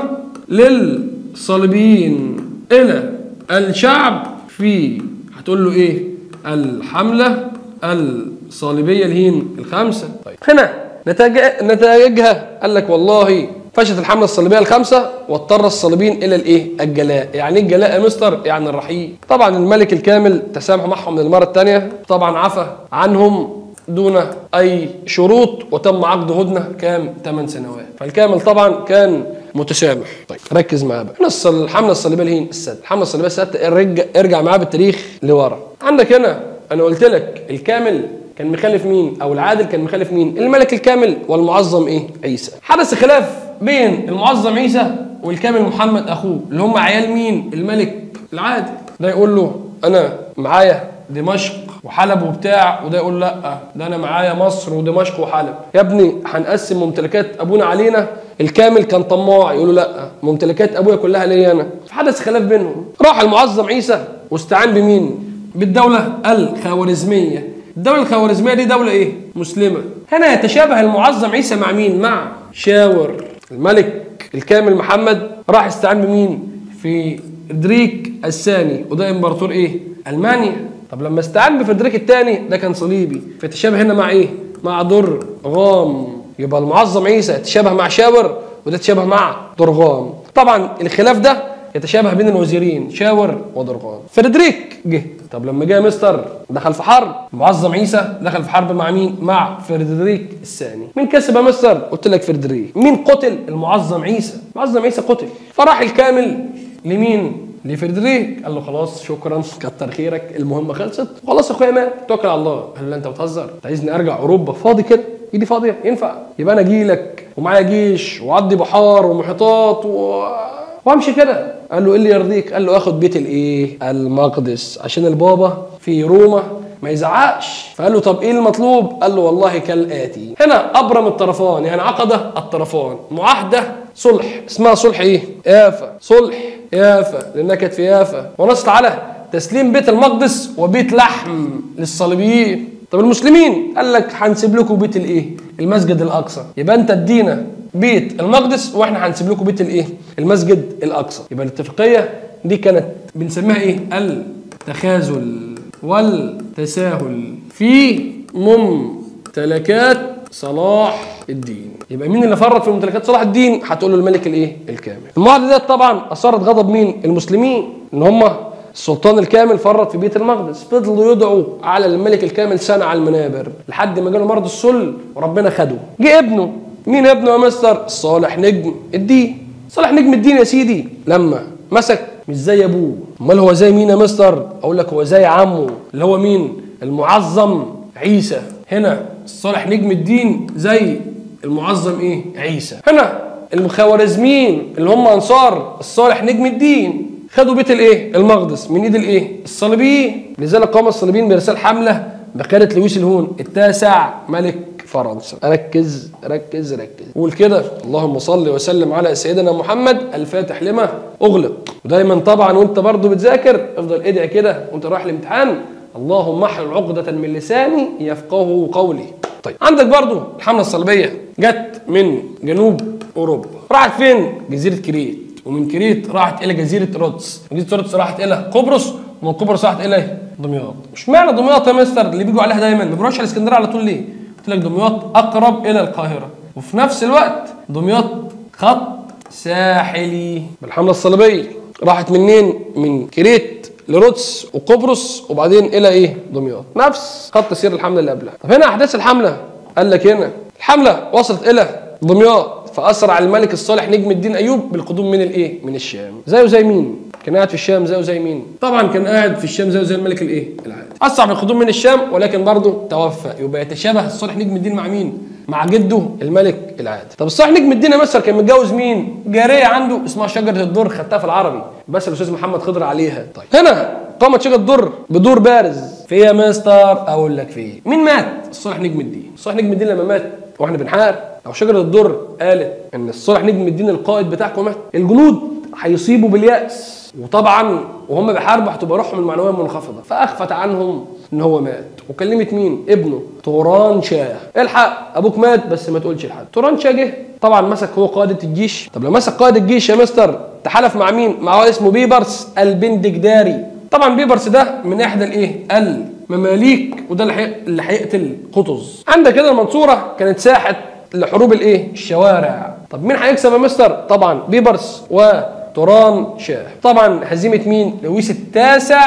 للصليبيين الى الشعب في هتقول له ايه الحمله الصليبيه الهين الخمسه طيب هنا نتائج نتائجها قال لك والله فشلت الحمله الصليبيه الخمسه واضطر الصليبيين الى الايه؟ الجلاء، يعني ايه الجلاء يا مستر؟ يعني الرحيل. طبعا الملك الكامل تسامح معهم للمره الثانيه، طبعا عفى عنهم دون اي شروط وتم عقد هدنه كام 8 سنوات فالكامل طبعا كان متسامح طيب ركز معايا بقى هنا الصل- الحمله الصليبيه الهين السادة الحمله الصليبيه السادة ارجع ارجع معايا بالتاريخ لورا عندك هنا انا قلت لك الكامل كان مخالف مين او العادل كان مخالف مين الملك الكامل والمعظم ايه عيسى حدث خلاف بين المعظم عيسى والكامل محمد اخوه اللي هم عيال مين الملك العادل ده يقول له انا معايا دمشق وحلب وبتاع وده يقول لا ده انا معايا مصر ودمشق وحلب يا ابني هنقسم ممتلكات ابونا علينا الكامل كان طماع يقول له لا ممتلكات ابويا كلها ليا انا فحدث خلاف بينهم راح المعظم عيسى واستعان بمين بالدوله الخوارزميه الدوله الخوارزميه دي دوله ايه مسلمه هنا يتشابه المعظم عيسى مع مين مع شاور الملك الكامل محمد راح استعان بمين في فريدريك الثاني وده امبراطور ايه المانيا طب لما استعان بفريدريك الثاني ده كان صليبي فيتشابه هنا مع ايه مع درغام يبقى المعظم عيسى يتشابه مع شاور وده يتشابه مع درغام طبعا الخلاف ده يتشابه بين الوزيرين شاور ودرغام فريدريك جه طب لما جه مستر دخل في حرب معظم عيسى دخل في حرب مع مين مع فريدريك الثاني مين كسب يا مستر قلت لك فريدريك مين قتل المعظم عيسى معظم عيسى قتل فراح الكامل لمين لفريدريك قال له خلاص شكرا كتر خيرك المهمه خلصت خلاص يا اخويا مات توكل على الله قال له انت بتهزر انت عايزني ارجع اوروبا فاضي كده ايدي فاضيه ينفع يبقى انا اجي لك ومعايا جيش وعدي بحار ومحيطات و... وامشي كده قال له ايه اللي يرضيك قال له اخد بيت الايه المقدس عشان البابا في روما ما يزعقش فقال له طب ايه المطلوب قال له والله كالاتي هنا ابرم الطرفان يعني عقد الطرفان معاهده صلح اسمها صلح ايه يافا صلح يافا لانها كانت في يافا ونصت على تسليم بيت المقدس وبيت لحم للصليبيين طب المسلمين قال لك هنسيب لكم بيت الايه المسجد الاقصى يبقى انت ادينا بيت المقدس واحنا هنسيب لكم بيت الايه المسجد الاقصى يبقى الاتفاقيه دي كانت بنسميها ايه التخاذل والتساهل في ممتلكات صلاح الدين يبقى مين اللي فرط في ممتلكات صلاح الدين هتقول له الملك الايه الكامل المعاهده ديت طبعا اثارت غضب مين المسلمين ان هم السلطان الكامل فرط في بيت المقدس فضلوا يدعوا على الملك الكامل سنه على المنابر لحد ما جاله مرض السل وربنا خده جه ابنه مين ابنه يا مستر صالح نجم الدين صالح نجم الدين يا سيدي لما مسك مش زي ابوه امال هو زي مين يا مستر اقول لك هو زي عمه اللي هو مين المعظم عيسى هنا صالح نجم الدين زي المعظم ايه عيسى هنا الخوارزميين اللي هم انصار الصالح نجم الدين خدوا بيت الايه المقدس من ايد الايه الصليبيين لذلك قام الصليبيين بارسال حمله بقياده لويس الهون التاسع ملك فرنسا ركز ركز ركز قول كده اللهم صل وسلم على سيدنا محمد الفاتح لما اغلق ودايما طبعا وانت برضو بتذاكر افضل ادعي كده وانت رايح الامتحان اللهم احلل عقدة من لساني يفقهوا قولي طيب عندك برضو الحملة الصليبية جت من جنوب اوروبا راحت فين جزيرة كريت ومن كريت راحت الى جزيره رودس جزيره رودس راحت الى قبرص ومن قبرص راحت الى دمياط مش معنى دمياط يا مستر اللي بيجوا عليها دايما ما بيروحش على اسكندريه على طول ليه قلت لك دمياط اقرب الى القاهره وفي نفس الوقت دمياط خط ساحلي بالحمله الصليبيه راحت منين من كريت لرودس وقبرص وبعدين الى ايه دمياط نفس خط سير الحمله اللي قبلها طب هنا احداث الحمله قال لك هنا الحمله وصلت الى دمياط فاسرع الملك الصالح نجم الدين ايوب بالقدوم من الايه من الشام زيه زي مين كان قاعد في الشام زيه زي مين طبعا كان قاعد في الشام زيه زي الملك الايه العادي اسرع بالقدوم من الشام ولكن برضه توفى يبقى يتشابه الصالح نجم الدين مع مين مع جده الملك العادي طب الصالح نجم الدين يا مصر كان متجوز مين جاريه عنده اسمها شجره الدر خدتها في العربي بس الاستاذ محمد خضر عليها طيب هنا قامت شجره الدر بدور بارز في ايه يا مستر اقول لك في ايه مين مات الصالح نجم الدين الصالح نجم الدين لما مات واحنا بنحارب او شجره الدر قالت ان الصالح نجم الدين القائد بتاعكم مات الجنود هيصيبوا بالياس وطبعا وهم بيحاربوا هتبقى روحهم المعنويه منخفضه فاخفت عنهم ان هو مات وكلمت مين ابنه طوران شاه الحق ابوك مات بس ما تقولش لحد طوران شاه جه طبعا مسك هو قاده الجيش طب لو مسك قائد الجيش يا مستر تحالف مع مين مع واحد اسمه بيبرس البندجداري طبعا بيبرس ده من احدى الايه المماليك وده اللي حي- اللي هيقتل قطز عندك كده المنصوره كانت ساحه لحروب الايه الشوارع طب مين هيكسب يا مستر طبعا بيبرس وتوران شاه طبعا هزيمه مين لويس التاسع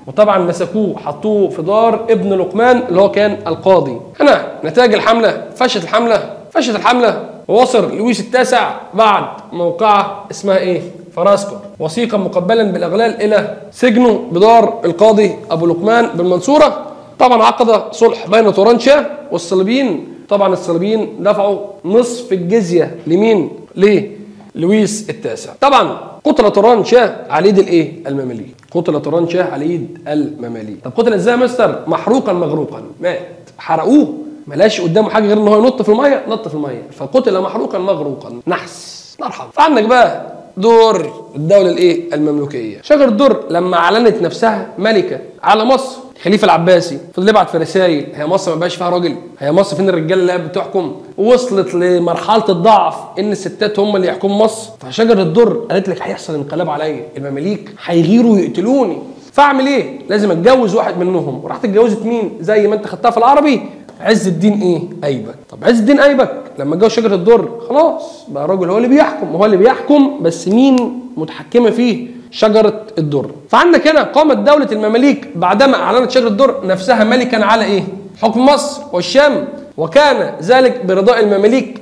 وطبعا مسكوه حطوه في دار ابن لقمان اللي هو كان القاضي هنا نتائج الحمله فشت الحمله فشت الحمله ووصل لويس التاسع بعد موقعه اسمها ايه فراسكو وثيقا مقبلا بالاغلال الى سجنه بدار القاضي ابو لقمان بالمنصوره طبعا عقد صلح بين تورانشا والصليبيين طبعا الصليبيين دفعوا نصف الجزيه لمين ليه لويس التاسع طبعا قتل طوران شاه على يد الايه المماليك قتل طوران شاه على يد المماليك طب قتل ازاي يا مستر محروقا مغروقا مات حرقوه ملاش قدامه حاجه غير ان هو ينط في الميه نط في الميه فقتل محروقا مغروقا نحس مرحبا فعندك بقى دور الدوله الايه المملوكيه شجر الدر لما اعلنت نفسها ملكه على مصر الخليفه العباسي فضل يبعت في رسائل هي مصر ما بقاش فيها راجل هي مصر فين الرجاله اللي قاعدة بتحكم وصلت لمرحله الضعف ان الستات هم اللي يحكموا مصر فشجر الدر قالت لك هيحصل انقلاب عليا المماليك هيغيروا ويقتلوني فاعمل ايه لازم اتجوز واحد منهم وراحت اتجوزت مين زي ما انت خدتها في العربي عز الدين ايه ايبك طب عز الدين ايبك لما اتجوز شجره الدر خلاص بقى راجل هو اللي بيحكم هو اللي بيحكم بس مين متحكمه فيه شجره الدر فعندك هنا قامت دوله المماليك بعدما اعلنت شجره الدر نفسها ملكا على ايه حكم مصر والشام وكان ذلك برضاء المماليك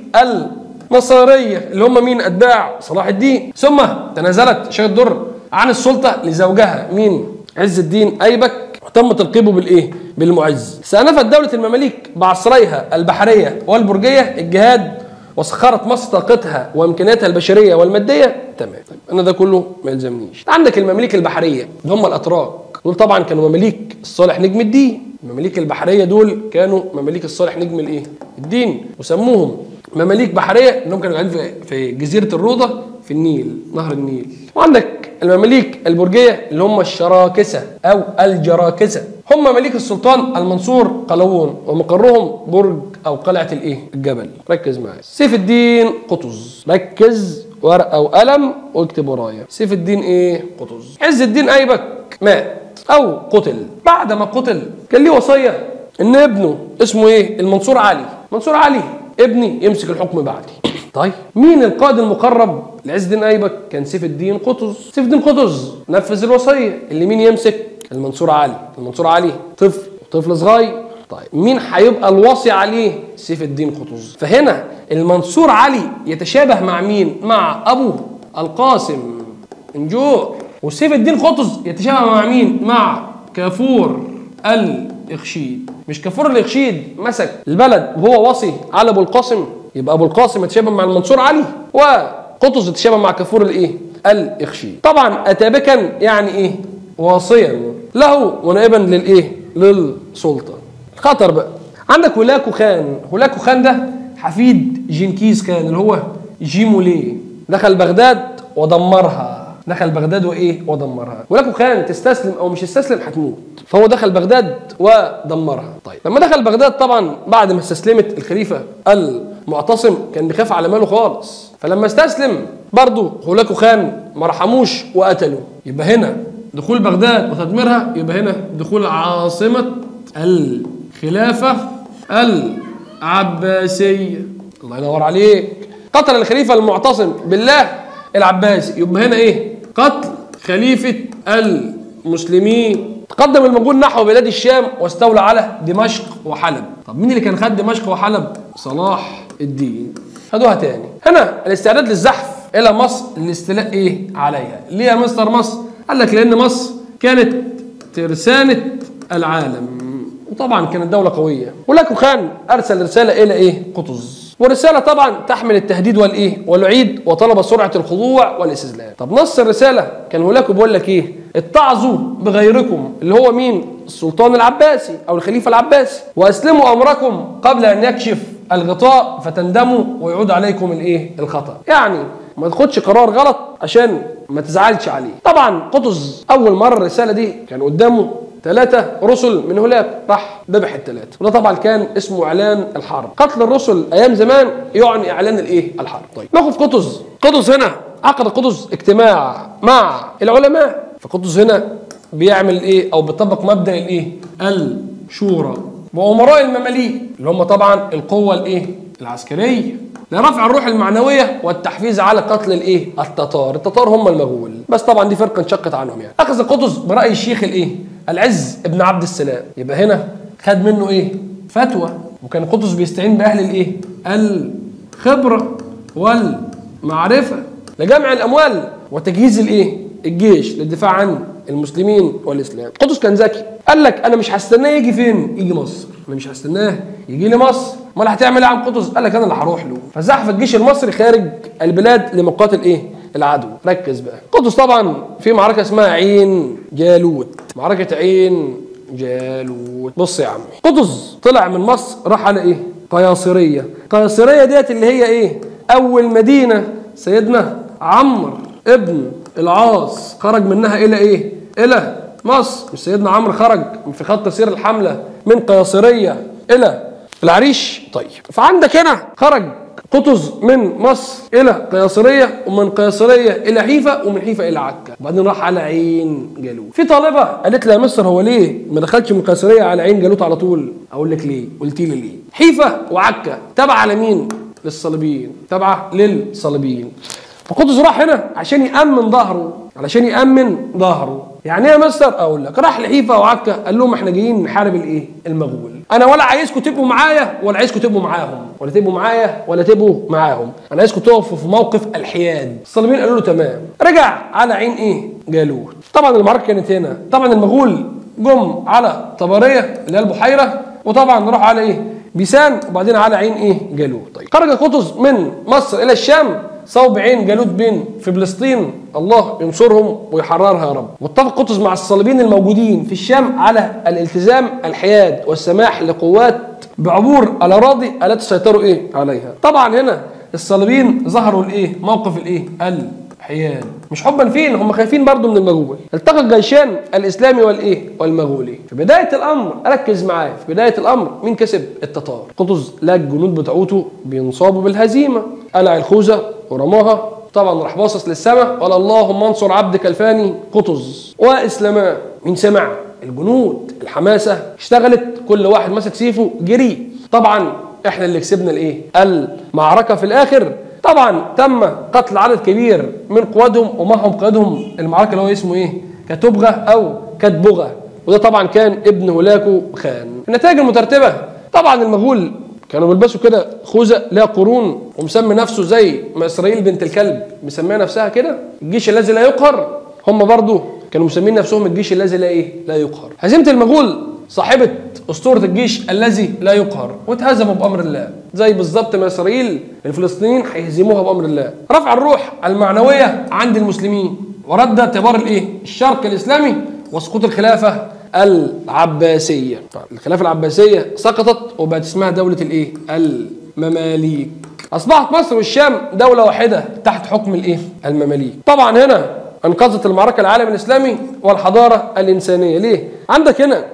النصاريه اللي هم مين اتباع صلاح الدين ثم تنازلت شجره الدر عن السلطه لزوجها مين عز الدين ايبك وتم تلقيبه بالايه؟ بالمعز. استأنفت دولة المماليك بعصريها البحرية والبرجية الجهاد وسخرت مصر طاقتها وامكانياتها البشريه والماديه تمام طيب انا ده كله ما يلزمنيش عندك المماليك البحريه اللي هم الاتراك دول طبعا كانوا مماليك الصالح نجم الدين المماليك البحريه دول كانوا مماليك الصالح نجم الايه الدين وسموهم مماليك بحريه انهم كانوا قاعدين في- في جزيره الروضه في النيل نهر النيل وعندك المماليك البرجيه اللي هم الشراكسه او الجراكسه هم مماليك السلطان المنصور قلاوون ومقرهم برج او قلعه الايه الجبل ركز معايا سيف الدين قطز ركز ورقه وقلم واكتب ورايا سيف الدين ايه قطز عز الدين ايبك مات او قتل بعد ما قتل كان ليه وصيه ان ابنه اسمه ايه المنصور علي منصور علي ابني يمسك الحكم بعدي طيب مين القائد المقرب لعز الدين ايبك كان سيف الدين قطز سيف الدين قطز نفذ الوصيه اللي مين يمسك المنصور علي المنصور علي طفل طفل صغير طيب مين هيبقى الوصي عليه سيف الدين قطز فهنا المنصور علي يتشابه مع مين مع ابوه القاسم نجوع وسيف الدين قطز يتشابه مع مين مع كافور الاخشيد مش كافور الاخشيد مسك البلد وهو وصي على ابو القاسم يبقى ابو القاسم يتشابه مع المنصور علي وقطز يتشابه مع كافور الايه الاخشيد طبعا اتابكا يعني ايه واصيا له ونائبا للايه للسلطه خطر بقى عندك هولاكو خان هولاكو خان ده حفيد جنكيز كان اللي هو جيموليه دخل بغداد ودمرها دخل بغداد وايه ودمرها هولاكو خان تستسلم او مش تستسلم هتموت فهو دخل بغداد ودمرها طيب لما دخل بغداد طبعا بعد ما استسلمت الخليفه المعتصم كان بيخاف على ماله خالص فلما استسلم برضه هولاكو خان ما رحموش وقتلوا يبقى هنا دخول بغداد وتدميرها يبقى هنا دخول عاصمه الخلافه العباسيه الله ينور عليك قتل الخليفه المعتصم بالله العباسي يبقى هنا ايه قتل خليفه المسلمين تقدم المغول نحو بلاد الشام واستولى على دمشق وحلب طب مين اللي كان خد دمشق وحلب صلاح الدين خدوها تاني هنا الاستعداد للزحف الى مصر للاستيلاء ايه عليها ليه يا مستر مصر قال لك لان مصر كانت ترسانه العالم وطبعا كانت دولة قوية ولاكو خان أرسل رسالة إلى إيه؟ قطز والرسالة طبعا تحمل التهديد والإيه؟ والوعيد وطلب سرعة الخضوع والاستسلام طب نص الرسالة كان هولاكو بيقول لك إيه؟ اتعظوا بغيركم اللي هو مين؟ السلطان العباسي أو الخليفة العباسي وأسلموا أمركم قبل أن يكشف الغطاء فتندموا ويعود عليكم الإيه؟ الخطأ يعني ما تاخدش قرار غلط عشان ما تزعلش عليه طبعا قطز أول مرة الرسالة دي كان قدامه ثلاثة رسل من هناك راح ذبح الثلاثة وده طبعا كان اسمه إعلان الحرب قتل الرسل أيام زمان يعني إعلان الإيه الحرب طيب ناخد قطز قطز هنا عقد قطز اجتماع مع العلماء فقطز هنا بيعمل إيه أو بيطبق مبدأ الإيه الشورى وأمراء المماليك اللي هم طبعا القوة الإيه العسكريه لرفع الروح المعنويه والتحفيز على قتل الايه التتار التتار هم المغول بس طبعا دي فرقه انشقت عنهم يعني اخذ قطز براي الشيخ الايه العز ابن عبد السلام يبقى هنا خد منه ايه فتوى وكان قطز بيستعين باهل الايه الخبره والمعرفه لجمع الاموال وتجهيز الايه الجيش للدفاع عن المسلمين والاسلام قطز كان ذكي قال لك انا مش هستناه يجي فين يجي مصر انا مش هستناه يجي لي مصر امال هتعمل ايه يا عم قطز قال لك انا اللي هروح له فزحف الجيش المصري خارج البلاد لمقاتل ايه العدو ركز بقى قطز طبعا في معركه اسمها عين جالوت معركه عين جالوت بص يا عمي قطز طلع من مصر راح على ايه قياصريه قياصريه ديت اللي هي ايه اول مدينه سيدنا عمرو ابن العاص خرج منها الى ايه الى مصر مش سيدنا عمرو خرج في خط سير الحمله من قياصريه الى العريش طيب فعندك هنا خرج قطز من مصر الى قياصريه ومن قياصريه الى حيفا ومن حيفا الى عكا وبعدين راح على عين جالوت في طالبه قالت لي يا مصر هو ليه ما دخلش من قياصريه على عين جالوت على طول اقول لك ليه قلت لي ليه حيفا وعكا تبع لمين للصليبيين تبع للصليبيين فقطز راح هنا عشان يأمن ظهره علشان يأمن ظهره يعني ايه يا مستر اقول لك راح لحيفا وعكا قال لهم احنا جايين نحارب الايه المغول انا ولا عايزكم تبقوا معايا ولا عايزكم تبقوا معاهم ولا تبقوا معايا ولا تبقوا معاهم انا عايزكم تقفوا في موقف الحياد الصليبيين قالوا له تمام رجع على عين ايه جالوت طبعا المعركه كانت هنا طبعا المغول جم على طبريه اللي هي البحيره وطبعا راحوا على ايه بيسان وبعدين على عين ايه جالوت طيب خرج قطز من مصر الى الشام صوب عين جالوت بين في فلسطين الله ينصرهم ويحررها يا رب واتفق قطز مع الصليبيين الموجودين في الشام على الالتزام الحياد والسماح لقوات بعبور الاراضي التي سيطروا ايه عليها طبعا هنا الصليبيين ظهروا الايه موقف الايه الحياد مش حبا فين هم خايفين برضو من المغول التقى الجيشان الاسلامي والايه والمغولي في بدايه الامر ركز معايا في بدايه الامر مين كسب التتار قطز لقى الجنود بتاعته بينصابوا بالهزيمه قلع الخوذه ورماها طبعا راح باصص للسماء قال اللهم انصر عبدك الفاني قطز واسلما مين سمع الجنود الحماسه اشتغلت كل واحد ماسك سيفه جري طبعا احنا اللي كسبنا الايه المعركه في الاخر طبعا تم قتل عدد كبير من قوادهم ومعهم قائدهم المعركه اللي هو اسمه ايه كتبغه او كتبغه وده طبعا كان ابن هولاكو خان النتائج المترتبه طبعا المغول كانوا بيلبسوا كده خوذه لها قرون ومسمي نفسه زي ما اسرائيل بنت الكلب مسميه نفسها كده الجيش الذي لا يقهر هم برضو كانوا مسمين نفسهم الجيش الذي لا ايه لا يقهر هزيمه المغول صاحبه اسطوره الجيش الذي لا يقهر واتهزموا بامر الله زي بالظبط ما اسرائيل الفلسطينيين هيهزموها بامر الله رفع الروح المعنويه عند المسلمين ورد اعتبار الايه الشرق الاسلامي وسقوط الخلافه العباسيه الخلافه العباسيه سقطت وبقت اسمها دوله الايه المماليك اصبحت مصر والشام دوله واحده تحت حكم الايه المماليك طبعا هنا انقذت المعركه العالم الاسلامي والحضاره الانسانيه ليه عندك هنا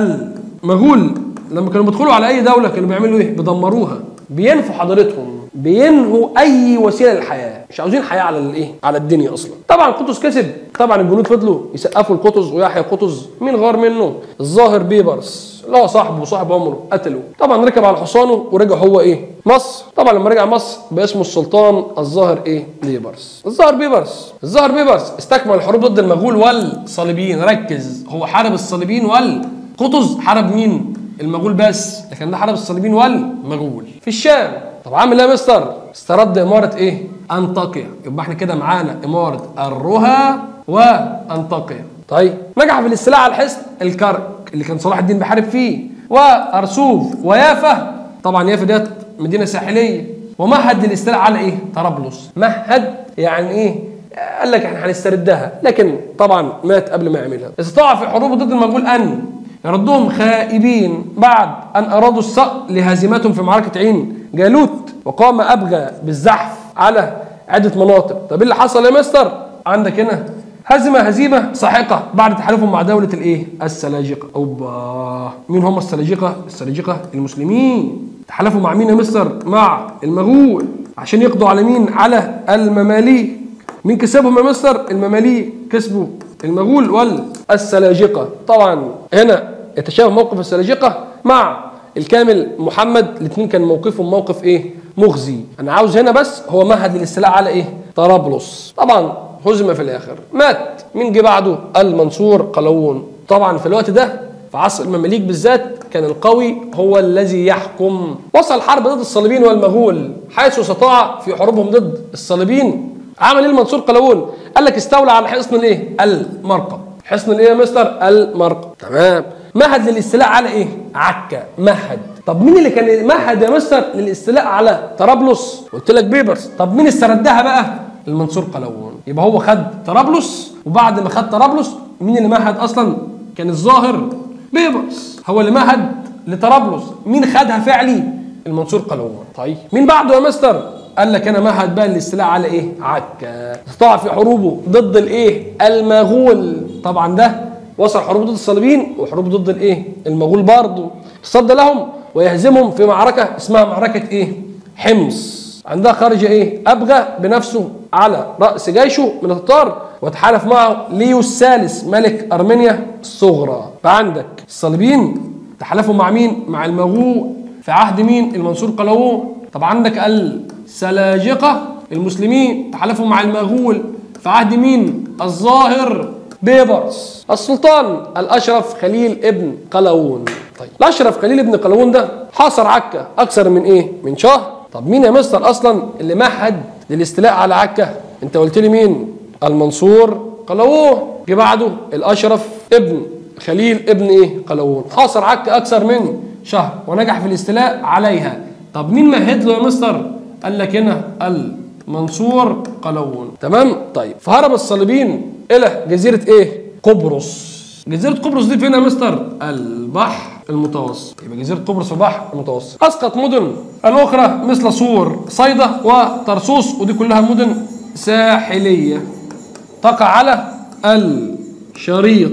المغول لما كانوا بيدخلوا على اي دوله كانوا بيعملوا ايه بيدمروها بينفوا حضارتهم بينهوا اي وسيله للحياه مش عاوزين حياه على الايه على الدنيا اصلا طبعا قطز كسب طبعا الجنود فضلوا يسقفوا لقطز ويحيى قطز مين غار منه الظاهر بيبرس اللي هو صاحبه وصاحب عمره قتله طبعا ركب على حصانه ورجع هو ايه مصر طبعا لما رجع مصر باسمه السلطان الظاهر ايه بيبرس الظاهر بيبرس الظاهر بيبرس استكمل الحروب ضد المغول والصليبيين ركز هو حارب الصليبيين والقطز حارب مين المغول بس لكن ده حارب الصليبيين والمغول في الشام طب عامل ايه يا مستر استرد اماره ايه انطاكيا يبقى احنا كده معانا اماره الرها وانطاكيا طيب نجح في الاستيلاء على الحصن الكرك اللي كان صلاح الدين بيحارب فيه وارسوف ويافا طبعا يافا ديت مدينه ساحليه ومهد للاستيلاء على ايه طرابلس مهد يعني ايه قال لك احنا هنستردها لكن طبعا مات قبل ما يعملها استطاع في حروبه ضد المغول ان يردهم خائبين بعد ان ارادوا الصقر لهزيمتهم في معركه عين جالوت وقام ابغى بالزحف على عده مناطق طب ايه اللي حصل يا مستر عندك هنا هزمه هزيمه ساحقه بعد تحالفهم مع دوله الايه السلاجقه اوبا مين هم السلاجقه السلاجقه المسلمين تحالفوا مع مين يا مستر مع المغول عشان يقضوا على مين على المماليك مين كسبهم يا مستر المماليك كسبوا المغول والسلاجقه طبعا هنا يتشابه موقف السلاجقه مع الكامل محمد الاثنين كان موقفهم موقف ايه مخزي انا عاوز هنا بس هو مهد للاستيلاء على ايه طرابلس طبعا هزم في الاخر مات مين جه بعده المنصور قلاوون طبعا في الوقت ده في عصر المماليك بالذات كان القوي هو الذي يحكم وصل الحرب ضد الصليبيين والمغول حيث استطاع في حروبهم ضد الصليبيين عمل ايه المنصور قلاوون قال لك استولى على حصن الايه المرقب حصن الايه يا مستر المرقب تمام مهد للاستيلاء على ايه عكا مهد طب مين اللي كان مهد يا مستر للاستيلاء على طرابلس قلت لك بيبرس طب مين استردها بقى المنصور قلاوون يبقى هو خد طرابلس وبعد ما خد طرابلس مين اللي مهد اصلا كان الظاهر بيبرس هو اللي مهد لطرابلس مين خدها فعلي المنصور قلاوون طيب مين بعده يا مستر قال لك انا مهد بقى الاستيلاء على ايه عكا استطاع في حروبه ضد الايه المغول طبعا ده وصل حروب ضد الصليبيين وحروب ضد الايه المغول برضه صد لهم ويهزمهم في معركه اسمها معركه ايه حمص عندها خرج ايه ابغى بنفسه على راس جيشه من التتار وتحالف معه ليو الثالث ملك ارمينيا الصغرى فعندك الصليبيين تحالفوا مع مين مع المغول في عهد مين المنصور قلاوون طب عندك السلاجقه المسلمين تحالفوا مع المغول في عهد مين الظاهر بيبرس السلطان الاشرف خليل ابن قلاوون طيب الاشرف خليل ابن قلاوون ده حاصر عكا اكثر من ايه من شهر طب مين يا مستر اصلا اللي مهد للاستيلاء على عكا انت قلت لي مين المنصور قلاوون جه بعده الاشرف ابن خليل ابن ايه قلاوون حاصر عكا اكثر من شهر ونجح في الاستيلاء عليها طب مين مهد له يا مستر قال لك هنا المنصور قلاوون تمام طيب فهرب الصليبيين الى جزيره ايه قبرص جزيره قبرص دي فين يا مستر البحر المتوسط يبقى جزيره قبرص في البحر المتوسط اسقط مدن الاخرى مثل صور صيدا وطرسوس ودي كلها مدن ساحليه تقع على الشريط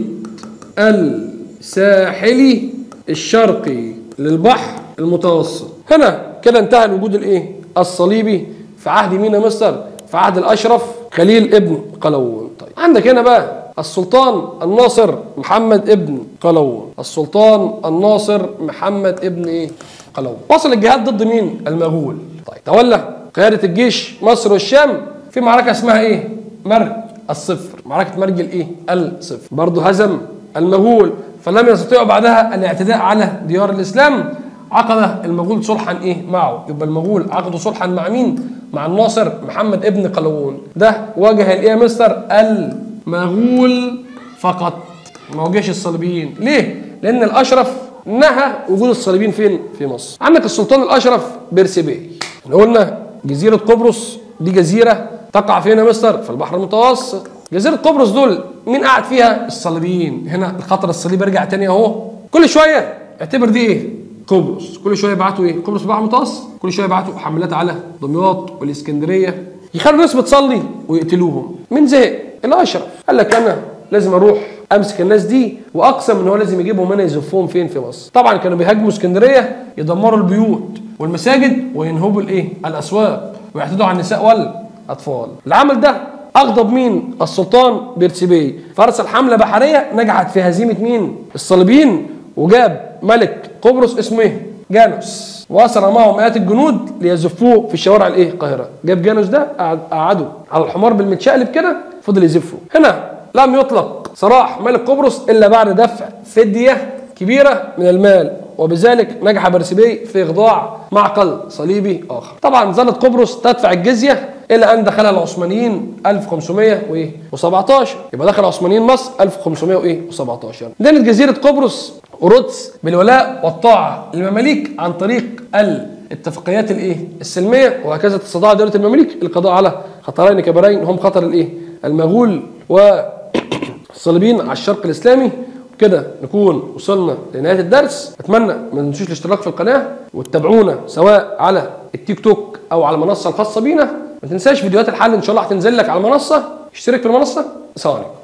الساحلي الشرقي للبحر المتوسط هنا كده انتهى الوجود الايه الصليبي في عهد مين يا مستر في عهد الاشرف خليل ابن قلاوون طيب عندك هنا بقى السلطان الناصر محمد ابن قلاوون السلطان الناصر محمد ابن ايه قلاوون وصل الجهاد ضد مين المغول طيب تولى قياده الجيش مصر والشام في معركه اسمها ايه مرج الصفر معركه مرج الايه الصفر برضه هزم المغول فلم يستطيعوا بعدها الاعتداء على ديار الاسلام عقد المغول صلحا ايه معه يبقى المغول عقدوا صلحا مع مين مع الناصر محمد ابن قلاوون ده واجه الايه يا مستر المغول فقط ما واجهش الصليبيين ليه لان الاشرف نهى وجود الصليبيين فين في مصر عندك السلطان الاشرف بيرسيبي احنا قلنا جزيره قبرص دي جزيره تقع فين يا مستر في البحر المتوسط جزيره قبرص دول مين قاعد فيها الصليبيين هنا الخطر الصليبي رجع تاني اهو كل شويه اعتبر دي ايه قبرص كل شويه يبعتوا ايه قبرص بحر متوسط كل شويه يبعتوا حملات على دمياط والاسكندريه يخلوا الناس بتصلي ويقتلوهم مين زهق الاشرف قال لك انا لازم اروح امسك الناس دي واقسم ان هو لازم يجيبهم هنا يزفوهم فين في مصر طبعا كانوا بيهاجموا اسكندريه يدمروا البيوت والمساجد وينهبوا الايه الاسواق ويعتدوا على النساء والاطفال العمل ده اغضب مين السلطان بيرسيبي فارسل حمله بحريه نجحت في هزيمه مين الصليبيين وجاب ملك قبرص اسمه ايه جانوس واسر معه مئات الجنود ليزفوه في شوارع الايه القاهره جاب جانوس ده قعده على الحمار بالمتشقلب كده فضل يزفه هنا لم يطلق سراح ملك قبرص الا بعد دفع فديه كبيره من المال وبذلك نجح برسيبي في اخضاع معقل صليبي اخر طبعا ظلت قبرص تدفع الجزيه الى ان دخلها العثمانيين 1517 يبقى دخل العثمانيين مصر 1517 دانت جزيره قبرص ورودس بالولاء والطاعه للمماليك عن طريق الاتفاقيات الايه السلميه وهكذا تستطاع دوله المماليك القضاء على خطرين كبيرين هم خطر الايه المغول والصليبيين على الشرق الاسلامي كده نكون وصلنا لنهايه الدرس اتمنى ما تنسوش الاشتراك في القناه وتتابعونا سواء على التيك توك او على المنصه الخاصه بينا ما تنساش فيديوهات الحل ان شاء الله هتنزل لك على المنصه اشترك في المنصه سلام عليكم